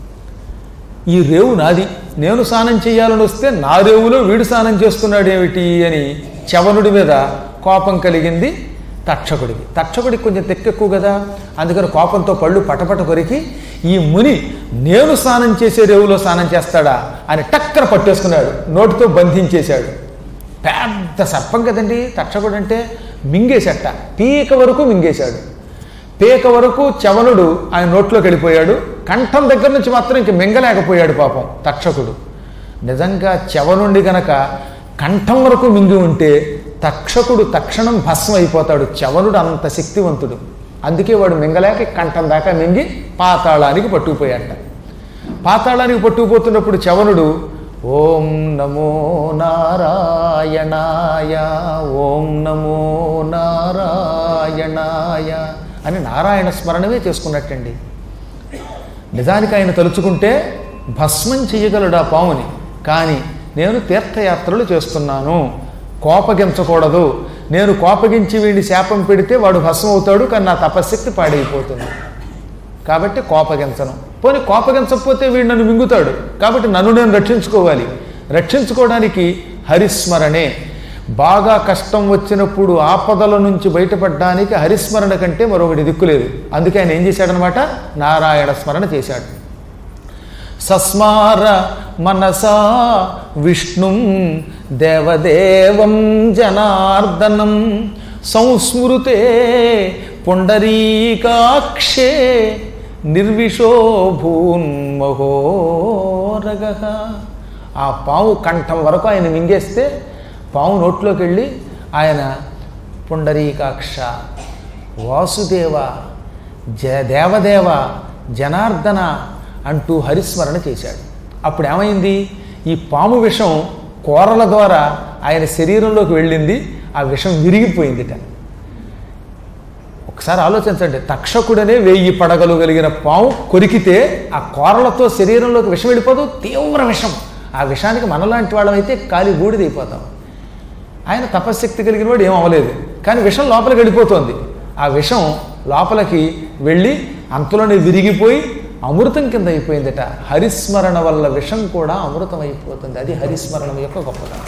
ఈ రేవు నాది నేను స్నానం చేయాలని వస్తే నా రేవులో వీడు స్నానం చేస్తున్నాడు ఏమిటి అని చవనుడి మీద కోపం కలిగింది తక్షకుడికి తక్షకుడికి కొంచెం తెక్కెక్కువ కదా అందుకని కోపంతో పళ్ళు పటపట కొరికి ఈ ముని నేను స్నానం చేసే రేవులో స్నానం చేస్తాడా అని టక్కన పట్టేసుకున్నాడు నోటితో బంధించేశాడు పెద్ద సర్పం కదండి తక్షకుడు అంటే మింగేసట పీక వరకు మింగేశాడు పీక వరకు చవనుడు ఆయన నోట్లోకి వెళ్ళిపోయాడు కంఠం దగ్గర నుంచి మాత్రం ఇంక మింగలేకపోయాడు పాపం తక్షకుడు నిజంగా చవనుండి గనక కంఠం వరకు మింగి ఉంటే తక్షకుడు తక్షణం భస్మం అయిపోతాడు చవనుడు అంత శక్తివంతుడు అందుకే వాడు మింగలేక కంఠం దాకా మింగి పాతాళానికి పట్టుకుపోయాట పాతాళానికి పట్టుకుపోతున్నప్పుడు చవనుడు ఓం నమో నారాయణాయ ఓం నమో నారాయణాయ అని నారాయణ స్మరణమే చేసుకున్నట్టండి నిజానికి ఆయన తలుచుకుంటే భస్మం చెయ్యగలడు ఆ పాముని కానీ నేను తీర్థయాత్రలు చేస్తున్నాను కోపగించకూడదు నేను కోపగించి వీడిని శాపం పెడితే వాడు భస్మం అవుతాడు కానీ నా తపశక్తి పాడైపోతుంది కాబట్టి కోపగించను పోనీ కోపగించకపోతే వీడు నన్ను మింగుతాడు కాబట్టి నన్ను నేను రక్షించుకోవాలి రక్షించుకోవడానికి హరిస్మరణే బాగా కష్టం వచ్చినప్పుడు ఆపదల నుంచి బయటపడడానికి హరిస్మరణ కంటే మరొకటి దిక్కులేదు అందుకే ఆయన ఏం చేశాడనమాట నారాయణ స్మరణ చేశాడు సస్మార మనసా విష్ణుం దేవదేవం జనార్దనం సంస్మృతే పుండరీకాక్షే నిర్విషో భూన్మహోరగ ఆ పాము కంఠం వరకు ఆయన మింగేస్తే పాము నోట్లోకి వెళ్ళి ఆయన పుండరీకాక్ష వాసుదేవ జ దేవదేవ జనార్దన అంటూ హరిస్మరణ చేశాడు అప్పుడు ఏమైంది ఈ పాము విషం కూరల ద్వారా ఆయన శరీరంలోకి వెళ్ళింది ఆ విషం విరిగిపోయిందిట ఒకసారి ఆలోచించండి తక్షకుడనే వెయ్యి పడగలు కలిగిన పాము కొరికితే ఆ కూరలతో శరీరంలోకి విషం వెళ్ళిపోదు తీవ్ర విషం ఆ విషానికి మనలాంటి వాళ్ళమైతే కాలి బూడిదైపోతాం ఆయన తపశ్శక్తి కలిగిన వాడు ఏం అవ్వలేదు కానీ విషం లోపలికి వెళ్ళిపోతుంది ఆ విషం లోపలికి వెళ్ళి అంతలోనే విరిగిపోయి అమృతం కింద అయిపోయిందట హరిస్మరణ వల్ల విషం కూడా అమృతం అయిపోతుంది అది హరిస్మరణం యొక్క గొప్పతనం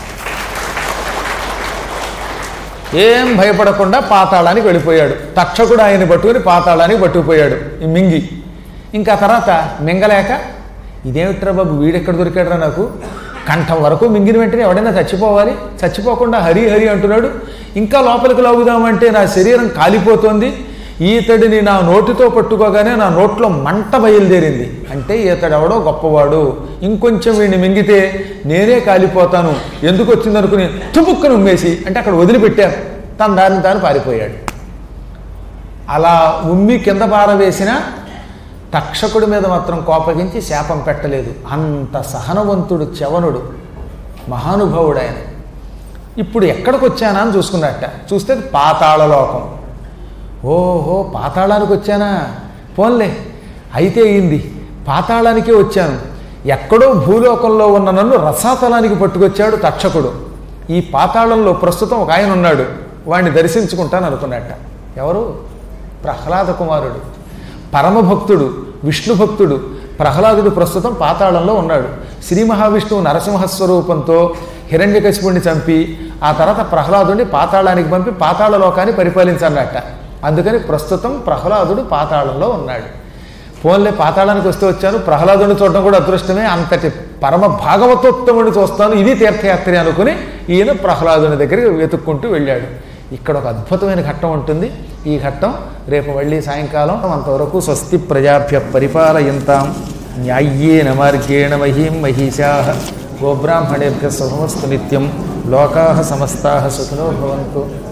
ఏం భయపడకుండా పాతాళానికి వెళ్ళిపోయాడు తక్షకుడు ఆయన్ని పట్టుకుని పాతాళానికి పట్టుకుపోయాడు ఈ మింగి ఇంకా తర్వాత మింగలేక ఇదేమిట్రా బాబు వీడెక్కడ దొరికాడురా నాకు కంఠం వరకు మింగిన వెంటనే ఎవడైనా చచ్చిపోవాలి చచ్చిపోకుండా హరి హరి అంటున్నాడు ఇంకా లోపలికి లాగుదామంటే నా శరీరం కాలిపోతోంది ఈతడిని నా నోటితో పట్టుకోగానే నా నోట్లో మంట బయలుదేరింది అంటే ఈతడెవడో గొప్పవాడు ఇంకొంచెం వీడిని మింగితే నేనే కాలిపోతాను ఎందుకు వచ్చిందనుకుని తుపుక్కును ఉమ్మేసి అంటే అక్కడ వదిలిపెట్టారు తన దారిని తాను పారిపోయాడు అలా ఉమ్మి కింద పారవేసిన తక్షకుడి మీద మాత్రం కోపగించి శాపం పెట్టలేదు అంత సహనవంతుడు చవనుడు మహానుభావుడు ఆయన ఇప్పుడు ఎక్కడికి వచ్చానా అని చూసుకున్నట్ట చూస్తే పాతాళలోకం ఓహో పాతాళానికి వచ్చానా పోన్లే అయితే అయింది పాతాళానికే వచ్చాను ఎక్కడో భూలోకంలో ఉన్న నన్ను రసాతలానికి పట్టుకొచ్చాడు తక్షకుడు ఈ పాతాళంలో ప్రస్తుతం ఒక ఆయన ఉన్నాడు వాడిని దర్శించుకుంటాను అనుకున్నట్ట ఎవరు ప్రహ్లాద కుమారుడు పరమభక్తుడు విష్ణు భక్తుడు ప్రహ్లాదుడు ప్రస్తుతం పాతాళంలో ఉన్నాడు శ్రీ మహావిష్ణువు నరసింహస్వరూపంతో హిరణ్యకశిపుణ్ణి చంపి ఆ తర్వాత ప్రహ్లాదుడిని పాతాళానికి పంపి పాతాళ లోకాన్ని పరిపాలించన్నట్ట అందుకని ప్రస్తుతం ప్రహ్లాదుడు పాతాళంలో ఉన్నాడు ఫోన్లే పాతాళానికి వస్తే వచ్చాను ప్రహ్లాదుని చూడడం కూడా అదృష్టమే అంతటి పరమ భాగవతోత్తముడిని చూస్తాను ఇది తీర్థయాత్రి అనుకుని ఈయన ప్రహ్లాదుని దగ్గరికి వెతుక్కుంటూ వెళ్ళాడు ఇక్కడ ఒక అద్భుతమైన ఘట్టం ఉంటుంది ఈ ఘట్టం రేపు మళ్ళీ సాయంకాలం అంతవరకు స్వస్తి ప్రజాభ్య పరిపాలయంతాం న్యాయ్యేన మార్గేణ మహీం మహిషా గోబ్రాహ్మణేభ్య శుభమస్తు నిత్యం లోకా సమస్తా సుఖినో భవంతు